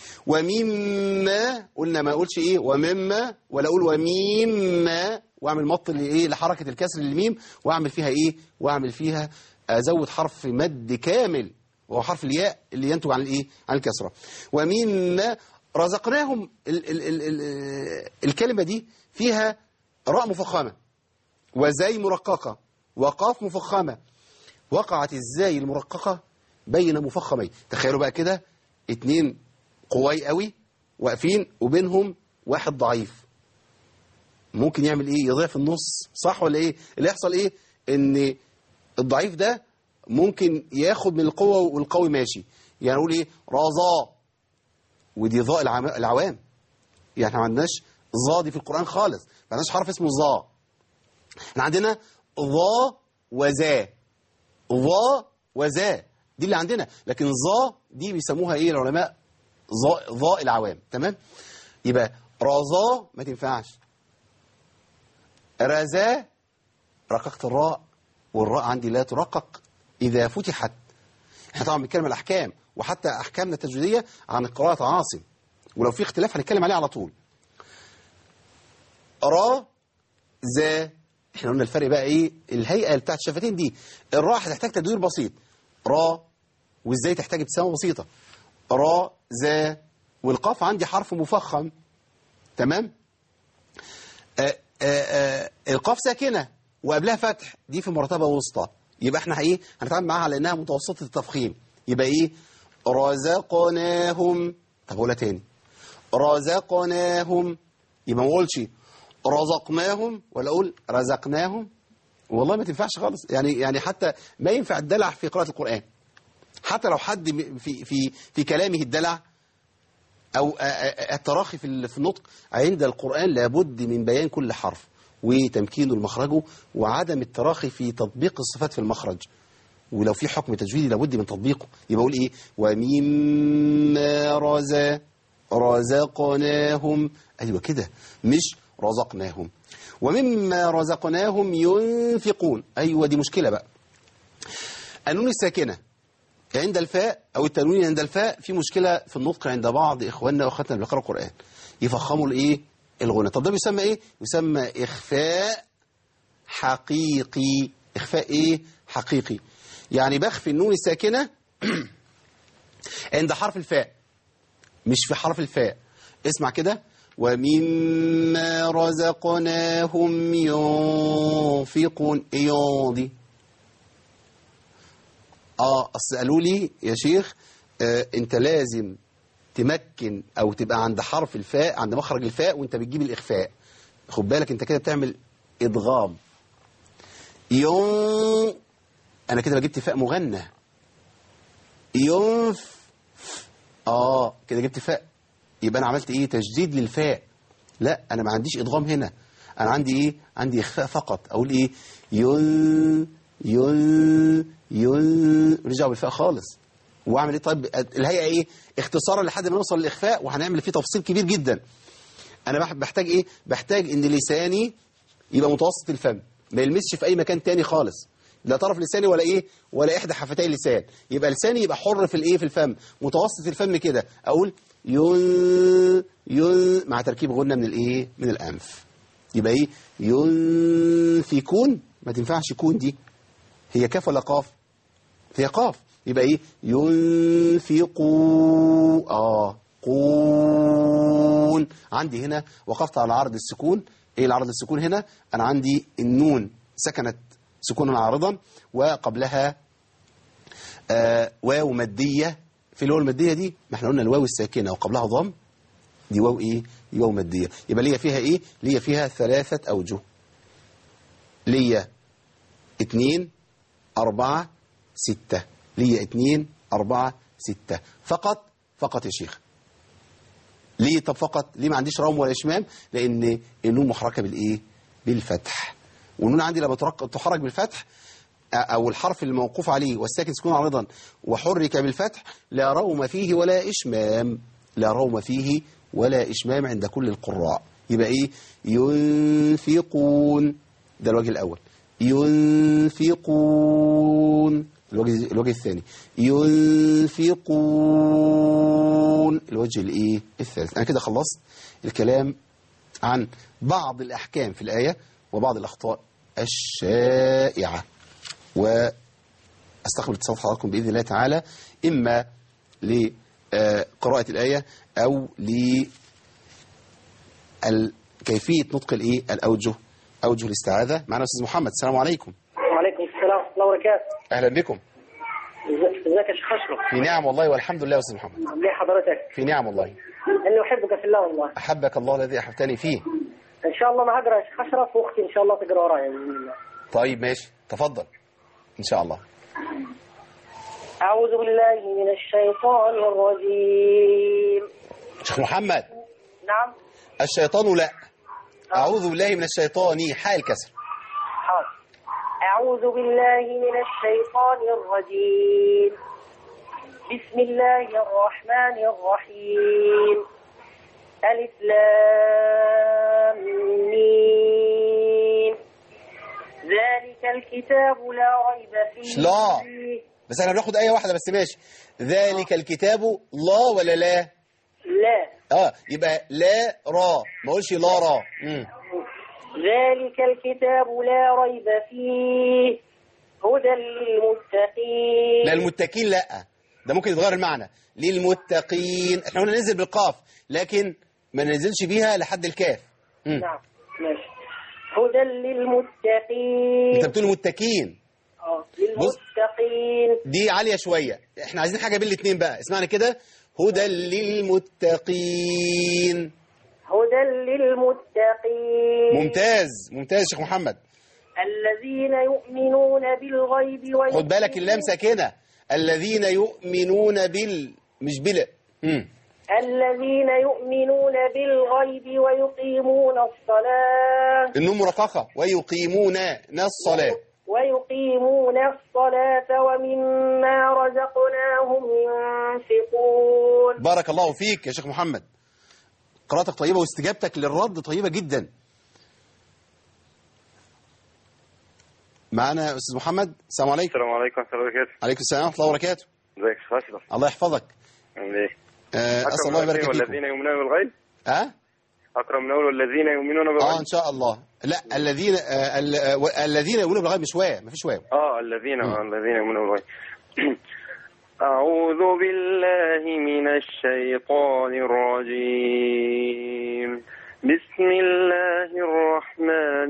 ومما قلنا ما اقولش ايه ومما ولا اقول ومما واعمل مط لايه لحركه الكسر للميم واعمل فيها ايه واعمل فيها ازود حرف مد كامل وهو حرف الياء اللي ينتج عن الايه عن الكسره ومما رزقناهم ال ال ال ال الكلمه دي فيها راء مفخمه وزاي مرققه وقاف مفخمه وقعت الزاي المرققه بين مفخمين تخيلوا بقى كده اتنين قواي قوي واقفين وبينهم واحد ضعيف ممكن يعمل ايه يضيع في النص صح ولا ايه اللي يحصل ايه ان الضعيف ده ممكن ياخد من القوة والقوي ماشي يعني نقول ايه رازا ودي ظاء العم- العوام يعني احنا ما عندناش ظا دي في القرآن خالص ما عندناش حرف اسمه ظا احنا عندنا ظا وزا ظا وزا دي اللي عندنا لكن ظا دي بيسموها ايه العلماء ظا ظاء العوام تمام يبقى رازا ما تنفعش رزا رققت الراء والراء عندي لا ترقق إذا فتحت احنا طبعا بنتكلم عن الأحكام وحتى أحكامنا التجويدية عن قراءة عاصم ولو في اختلاف هنتكلم عليه على طول را زا احنا قلنا الفرق بقى ايه الهيئة بتاعت الشفتين دي الراء هتحتاج تدوير بسيط را وازاي تحتاج ابتسامة بسيطة را زا والقاف عندي حرف مفخم تمام آه آه آه القاف ساكنة وقبلها فتح دي في مرتبة وسطى يبقى احنا ايه هنتعامل معاها على انها متوسطة التفخيم يبقى ايه رزقناهم طب اقولها تاني رزقناهم يبقى ما اقولش رزقناهم ولا اقول رزقناهم والله ما تنفعش خالص يعني يعني حتى ما ينفع الدلع في قراءة القرآن حتى لو حد م- في في في كلامه الدلع أو آ- آ- التراخي في ال- في النطق عند القرآن لابد من بيان كل حرف وتمكينه لمخرجه وعدم التراخي في تطبيق الصفات في المخرج ولو في حكم تجويدي لابد من تطبيقه يبقى اقول ايه ومما رزا رزقناهم ايوه كده مش رزقناهم ومما رزقناهم ينفقون ايوه دي مشكله بقى النون الساكنه عند الفاء أو التنوين عند الفاء في مشكلة في النطق عند بعض إخواننا وأخواتنا اللي بيقرأوا القرآن يفخموا الإيه الغنى طب ده بيسمى إيه يسمى إخفاء حقيقي إخفاء إيه حقيقي يعني بخفي النون الساكنة عند حرف الفاء مش في حرف الفاء اسمع كده ومما رزقناهم ينفقون إيون دي اه اصل قالوا لي يا شيخ آه انت لازم تمكن او تبقى عند حرف الفاء عند مخرج الفاء وانت بتجيب الاخفاء خد بالك انت كده بتعمل ادغام يون انا كده جبت فاء مغنى ينف اه كده جبت فاء يبقى انا عملت ايه تجديد للفاء لا انا ما عنديش ادغام هنا انا عندي ايه عندي اخفاء فقط اقول ايه يل يل يل رجع بالفاء خالص واعمل ايه طيب الهيئه ايه اختصارا لحد ما نوصل للاخفاء وهنعمل فيه تفصيل كبير جدا انا بح- بحتاج ايه بحتاج ان لساني يبقى متوسط الفم ما يلمسش في اي مكان تاني خالص لا طرف لساني ولا ايه ولا احدى حفتي اللسان يبقى لساني يبقى حر في الايه في الفم متوسط الفم كده اقول يل يل مع تركيب غنه من الايه من الانف يبقى ايه ينفكون ما تنفعش كون دي هي كاف ولا قاف هي قاف يبقى ايه ينفقوا اه قون عندي هنا وقفت على عرض السكون ايه العرض السكون هنا انا عندي النون سكنت سكونا عارضا وقبلها آه واو ماديه في الواو الماديه دي ما احنا قلنا الواو الساكنه وقبلها ضم دي واو ايه دي واو ماديه يبقى ليا فيها ايه ليا فيها ثلاثه اوجه ليا اتنين أربعة ستة ليا اتنين أربعة ستة فقط فقط يا شيخ ليه طب فقط ليه ما عنديش روم ولا إشمام لأن النون محركة بالإيه بالفتح والنون عندي لما ترك- تحرك بالفتح أو الحرف الموقوف عليه والساكن سكون عارضا وحرك بالفتح لا روم فيه ولا إشمام لا روم فيه ولا إشمام عند كل القراء يبقى إيه ينفقون ده الوجه الأول ينفقون الوجه, الوجه الثاني ينفقون الوجه الايه الثالث انا كده خلصت الكلام عن بعض الاحكام في الايه وبعض الاخطاء الشائعه واستقبل اتصال حضراتكم باذن الله تعالى اما لقراءه الايه او ل كيفيه نطق الايه الاوجه اوجه الاستعاذه معنا استاذ محمد السلام عليكم وعليكم السلام ورحمة الله وبركاته اهلا بكم ازيك ازيك يا شيخ أشرف في نعم والله والحمد لله يا استاذ محمد ليه حضرتك في نعم والله اني احبك في الله والله احبك الله الذي احببتني فيه ان شاء الله ما هقرا يا شيخ اشرف واختي ان شاء الله تقرا ورايا باذن الله طيب ماشي تفضل ان شاء الله اعوذ بالله من الشيطان الرجيم شيخ محمد نعم الشيطان لا اعوذ بالله من الشيطان حال كسر حاضر أعوذ بالله من الشيطان الرجيم بسم الله الرحمن الرحيم ألف لام ميم ذلك الكتاب لا ريب فيه لا. بس احنا بناخد ايه واحده بس ماشي ذلك الكتاب لا ولا لا لا اه يبقى لا را ما اقولش لا را مم. ذلك الكتاب لا ريب فيه هدى للمتقين لا المتقين لا ده ممكن يتغير المعنى للمتقين احنا قلنا ننزل بالقاف لكن ما ننزلش بيها لحد الكاف مم. نعم ماشي هدى للمتقين انت بتقول متقين آه، للمتقين دي عالية شوية احنا عايزين حاجة بين الاتنين بقى اسمعنا كده هدى للمتقين هدى للمتقين ممتاز ممتاز يا شيخ محمد الذين يؤمنون بالغيب ويقيمون خد بالك اللام ساكنة الذين يؤمنون بال مش بلا مم. الذين يؤمنون بالغيب ويقيمون الصلاة النون مرققة ويقيمون الصلاة ويقيمون الصلاة ومما رزقناهم ينفقون بارك الله فيك يا شيخ محمد قراءتك طيبة واستجابتك للرد طيبة جدا معنا أستاذ محمد السلام عليكم السلام عليكم ورحمة الله وبركاته عليكم السلام ورحمة الله وبركاته ازيك يا شيخ أشرف الله يحفظك عامل ايه؟ آه، أسأل أكرم الله يبارك الذين فيكم والذين يؤمنون بالغيب ها أكرم من أول والذين يؤمنون اه بالغيب ان شاء الله لا الذين آه ال- آه، و- الذين يؤمنون بالغيب مش واو مفيش واو اه الذين مم. آه الذين يؤمنون بالغيب أعوذ بالله من الشيطان الرجيم بسم الله الرحمن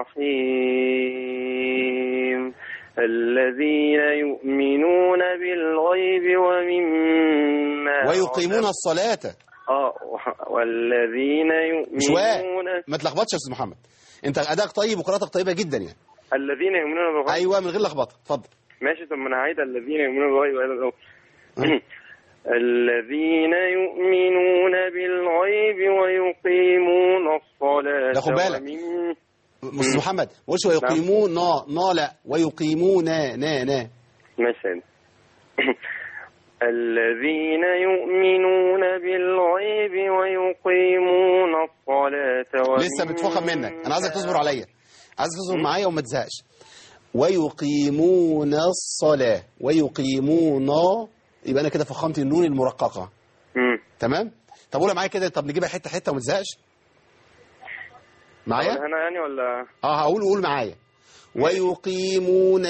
الرحيم الذين يؤمنون بالغيب ومما ويقيمون الصلاة اه والذين مش واو يؤمنون ما تلخبطش يا استاذ محمد انت ادائك طيب وقراءتك طيبه جدا يعني الذين يؤمنون بالغيب ايوه من غير لخبطه اتفضل ماشي طب ما انا هعيد الذين يؤمنون بالغيب وإلى الأول. الذين يؤمنون بالغيب ويقيمون الصلاة لا، خد بالك. ومن- استاذ محمد ما قولش ويقيمون نا نا لا ويقيمون نا نا نا ماشي يا سيدي. الذين يؤمنون بالغيب ويقيمون الصلاة ومن- لسه بتفخم منك انا عايزك تصبر عليا عايزك تصبر معايا وما تزهقش ويقيمون الصلاة ويقيمون يبقى انا كده فخمت النون المرققة مم. تمام طب قولها معايا كده طب نجيبها حتة حتة وما تزهقش معايا أنا يعني ولا اه هقول قول معايا ويقيمون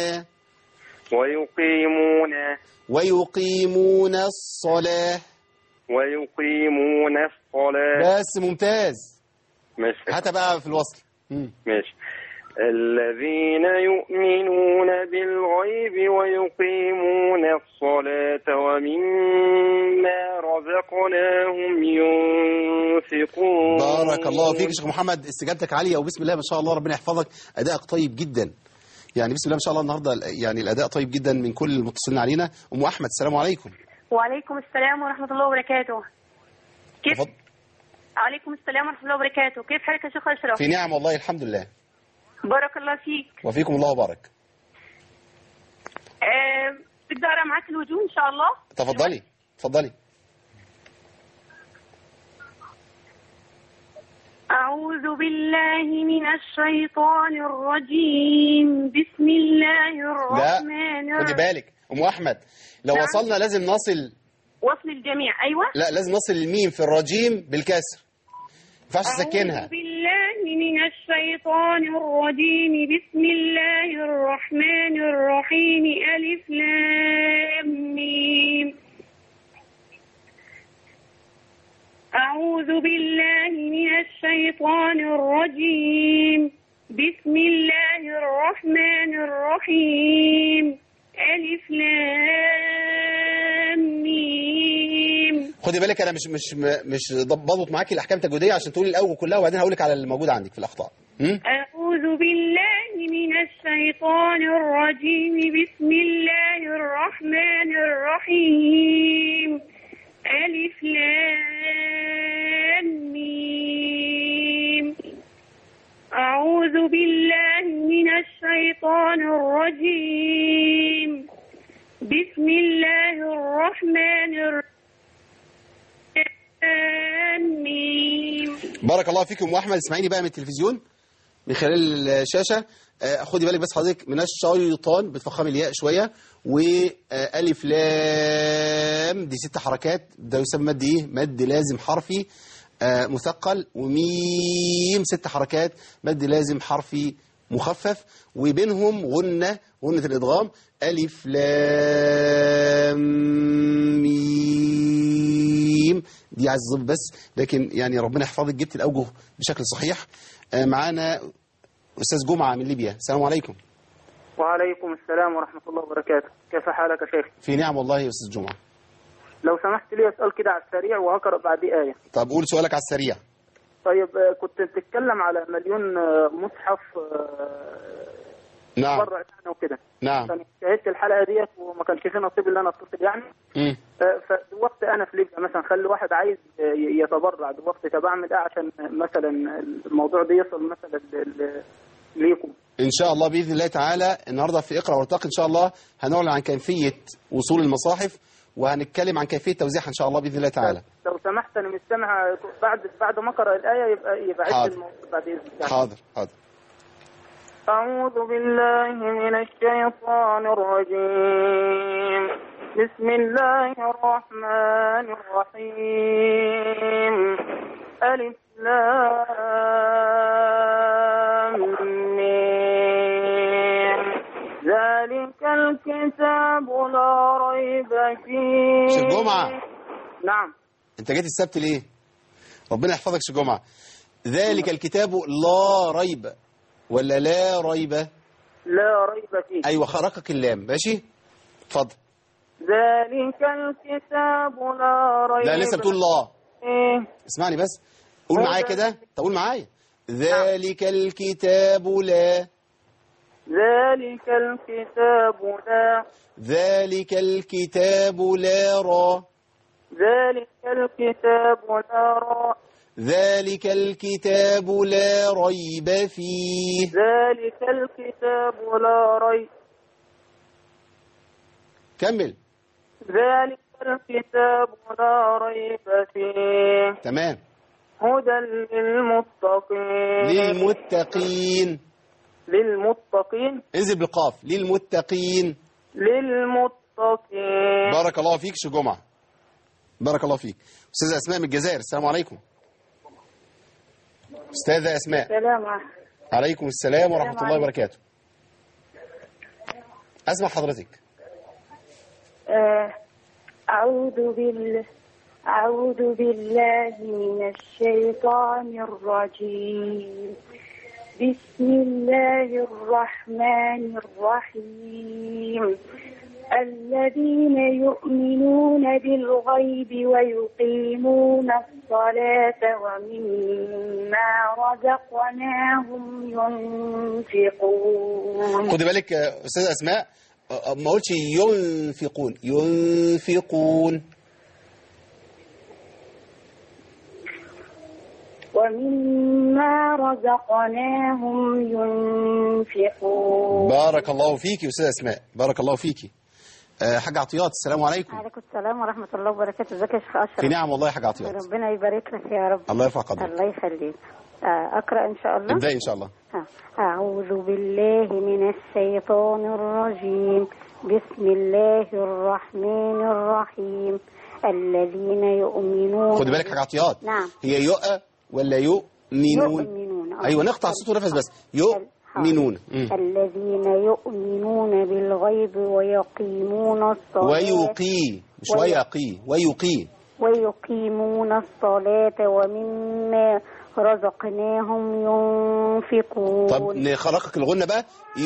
ويقيمون ويقيمون الصلاة ويقيمون الصلاة بس ممتاز ماشي هاتها بقى في الوصل مم. ماشي الذين يؤمنون بالغيب ويقيمون الصلاة ومما رزقناهم ينفقون بارك الله فيك يا شيخ محمد استجابتك عاليه وبسم الله ما شاء الله ربنا يحفظك ادائك طيب جدا يعني بسم الله ما شاء الله النهارده يعني الاداء طيب جدا من كل المتصلين علينا ام احمد السلام عليكم وعليكم السلام ورحمة الله وبركاته كيف تفضل. عليكم السلام ورحمة الله وبركاته كيف حالك يا شيخ أشرف في نعم والله الحمد لله بارك الله فيك وفيكم الله وبارك أه بدي أقرأ معك الوجوه إن شاء الله تفضلي تفضلي أعوذ بالله من الشيطان الرجيم بسم الله لا الرحمن خدي الرحيم بالك ام احمد لو نعم. وصلنا لازم نصل وصل الجميع أيوة لا لازم نصل الميم في الرجيم بالكسر ما ينفعش تسكنها أعوذ بالله من الشيطان الرجيم بسم الله الرحمن الرحيم ألف لام ميم أعوذ بالله من الشيطان الرجيم بسم الله الرحمن الرحيم ألف لام ميم خدي بالك انا مش مش مش ضبط معاكي الاحكام التجويديه عشان تقولي الاول كلها وبعدين هقول لك على اللي موجود عندك في الاخطاء م? أعوذ بالله من الشيطان الرجيم بسم الله الرحمن الرحيم ألف لام ميم أعوذ بالله من الشيطان الرجيم بسم الله الرحمن الرحيم ميم بارك الله فيكم ام احمد اسمعيني بقى من التلفزيون من خلال الشاشه آه، خدي بالك بس حضرتك من الشيطان بتفخمي الياء شويه والف لام دي ست حركات ده يسمى مد ايه مد لازم حرفي آه، مثقل وميم ست حركات مد لازم حرفي مخفف وبينهم غنة غنة الإدغام ألف لام ميم دي عايز الظبط بس لكن يعني ربنا يحفظك جبت الأوجه بشكل صحيح آه، معانا أستاذ جمعة من ليبيا السلام عليكم وعليكم السلام ورحمة الله وبركاته كيف حالك يا شيخ في نعم والله يا أستاذ جمعة لو سمحت لي أسأل كده على السريع وهقرأ بعد آية طب قول سؤالك على السريع طيب آه، كنت بتتكلم على مليون آه، مصحف آه، نعم تبرع يعني وكده نعم كان شاهدت الحلقة ديت وما كانش في نصيب اللي أنا أتصل يعني مم. آه، فدلوقتي أنا في ليبيا مثلا خلي واحد عايز آه، ي- يتبرع دلوقتي طب أعمل إيه عشان مثلا الموضوع ده يصل مثلا ل- ل- ليكم إن شاء الله بإذن الله تعالى النهاردة في اقرأ وارتقي إن شاء الله هنعلن عن كيفية وصول المصاحف وهنتكلم عن كيفية توزيعها إن شاء الله بإذن الله تعالى لو سمحت أنا مستمع بعد بعد ما أقرأ الآية يبقى يبقى عد حاضر. الموضوع بعد إذن الله حاضر حاضر أعوذ بالله من الشيطان الرجيم بسم الله الرحمن الرحيم ألف لام ميم ذلك الكتاب لا ريب فيه شيخ جمعة نعم أنت جيت السبت ليه؟ ربنا يحفظك شيخ جمعة ذلك الكتاب لا ريب ولا لا ريب لا ريب فيه أيوة خرقك اللام ماشي؟ اتفضل ذلك الكتاب لا ريب لا لسه بتقول لا فيه اسمعني بس قول معايا كده طب قول معايا ذلك الكتاب لا ذلك الكتاب لا ذلك الكتاب لا را ذلك الكتاب لا را ذلك الكتاب لا ريب فيه ذلك الكتاب لا ريب كمل ذلك الكتاب لا ريب فيه تمام هدى للمتقين للمتقين للمتقين انزل بالقاف للمتقين للمتقين بارك الله فيك شو جمعة بارك الله فيك أستاذة أسماء من الجزائر السلام عليكم أستاذة أسماء السلام عليكم السلام ورحمة السلام الله وبركاته أسمع حضرتك آه، أعوذ بال أعوذ بالله من الشيطان الرجيم بسم الله الرحمن الرحيم الذين يؤمنون بالغيب ويقيمون الصلاة ومما رزقناهم ينفقون خدي بالك آه، استاذه اسماء آه، آه، ما قلتش ينفقون ينفقون ومما رزقناهم ينفقون بارك الله فيكي استاذه اسماء بارك الله فيكي آه، حاج عطيات السلام عليكم عليكم السلام ورحمة الله وبركاته ازيك يا شيخ أشرف في نعم والله يا حاج عطيات ربنا يبارك لك يا رب الله يرفع قدرك الله يخليك آه، أقرأ إن شاء الله ابدأي ان شاء الله ها. أعوذ بالله من الشيطان الرجيم بسم الله الرحمن الرحيم الذين يؤمنون خدي بالك حاج عطيات نعم هي يؤ ولا يؤمنون يؤمنون آه. ايوه نقطع صوت ونفس بس يؤمنون مم. الذين يؤمنون بالغيب ويقيمون الصلاة ويقي مش وي- ويقي ويقي ويقيمون الصلاة ومما رزقناهم ينفقون طب نخرجك الغنة بقى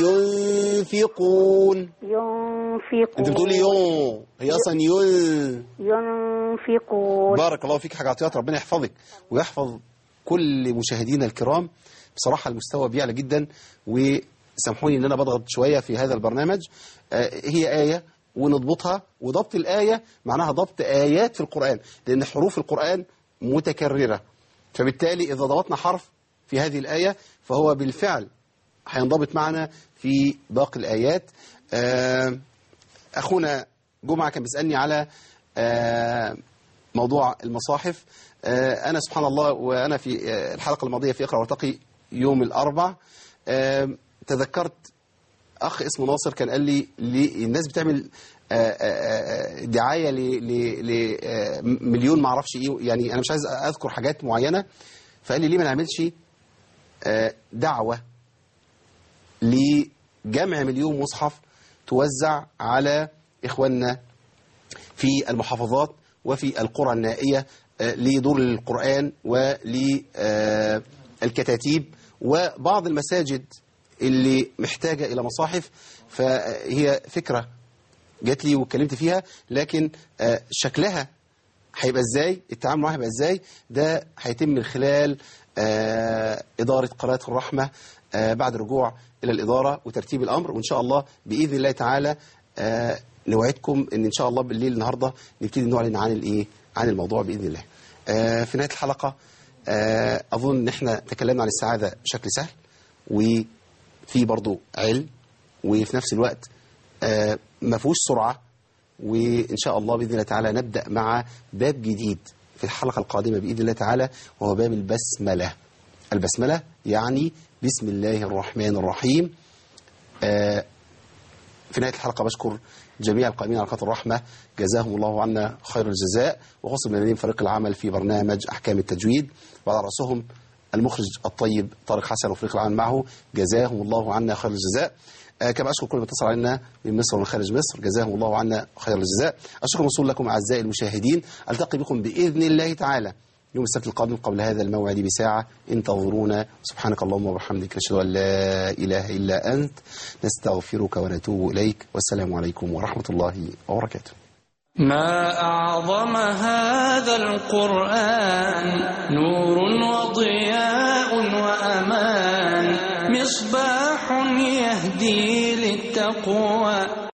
ينفقون ينفقون انت بتقولي يون هي اصلا يون ينفقون بارك الله فيك حاجة عطيات ربنا يحفظك ويحفظ كل مشاهدينا الكرام بصراحة المستوى بيعلى جدا وسامحوني ان انا بضغط شوية في هذا البرنامج آه، هي آية ونضبطها وضبط الآية معناها ضبط آيات في القرآن لأن حروف القرآن متكررة فبالتالي إذا ضبطنا حرف في هذه الآية فهو بالفعل هينضبط معنا في باقي الآيات آه، أخونا جمعة كان بيسألني على آه، موضوع المصاحف آه، أنا سبحان الله وأنا في آه، الحلقة الماضية في اقرأ وارتقي يوم الأربع آه، تذكرت أخ اسمه ناصر كان قال لي لي- الناس بتعمل آه، آه، آه، دعاية لمليون معرفش إيه يعني أنا مش عايز أذكر حاجات معينة فقال لي ليه ما نعملش آه، دعوة لجمع مليون مصحف توزع على إخواننا في المحافظات وفي القرى النائية آه، لدور القرآن وللكتاتيب وبعض المساجد اللي محتاجة إلى مصاحف فهي فكرة جات لي واتكلمت فيها لكن آه، شكلها هيبقى ازاي التعامل معاها هيبقى ازاي ده هيتم من خلال آه، إدارة قناة الرحمة آه، بعد الرجوع إلى الإدارة وترتيب الأمر وإن شاء الله بإذن الله تعالى آه، نوعدكم إن إن شاء الله بالليل النهاردة نبتدي نعلن عن الإيه عن الموضوع بإذن الله آه، في نهاية الحلقة آه، أظن إن إحنا تكلمنا عن السعادة بشكل سهل وفي برضو علم وفي نفس الوقت آه، ما فيهوش سرعة وإن شاء الله بإذن الله تعالى نبدأ مع باب جديد في الحلقة القادمة بإذن الله تعالى وهو باب البسملة البسملة يعني بسم الله الرحمن الرحيم آه، في نهاية الحلقة بشكر جميع القائمين على قناة الرحمة جزاهم الله عنا خير الجزاء وخصوصا من فريق العمل في برنامج أحكام التجويد وعلى رأسهم المخرج الطيب طارق حسن وفريق العمل معه جزاهم الله عنا خير الجزاء آه، كما أشكر كل من اتصل علينا من مصر ومن خارج مصر جزاهم الله عنا خير الجزاء أشكر الوصول لكم أعزائي المشاهدين ألتقي بكم بإذن الله تعالى يوم السبت القادم قبل هذا الموعد بساعة انتظرونا سبحانك اللهم وبحمدك نشهد أن لا إله إلا أنت نستغفرك ونتوب إليك والسلام عليكم ورحمة الله وبركاته ما أعظم هذا القرآن نور وضياء وأمان مصباح يهدي للتقوى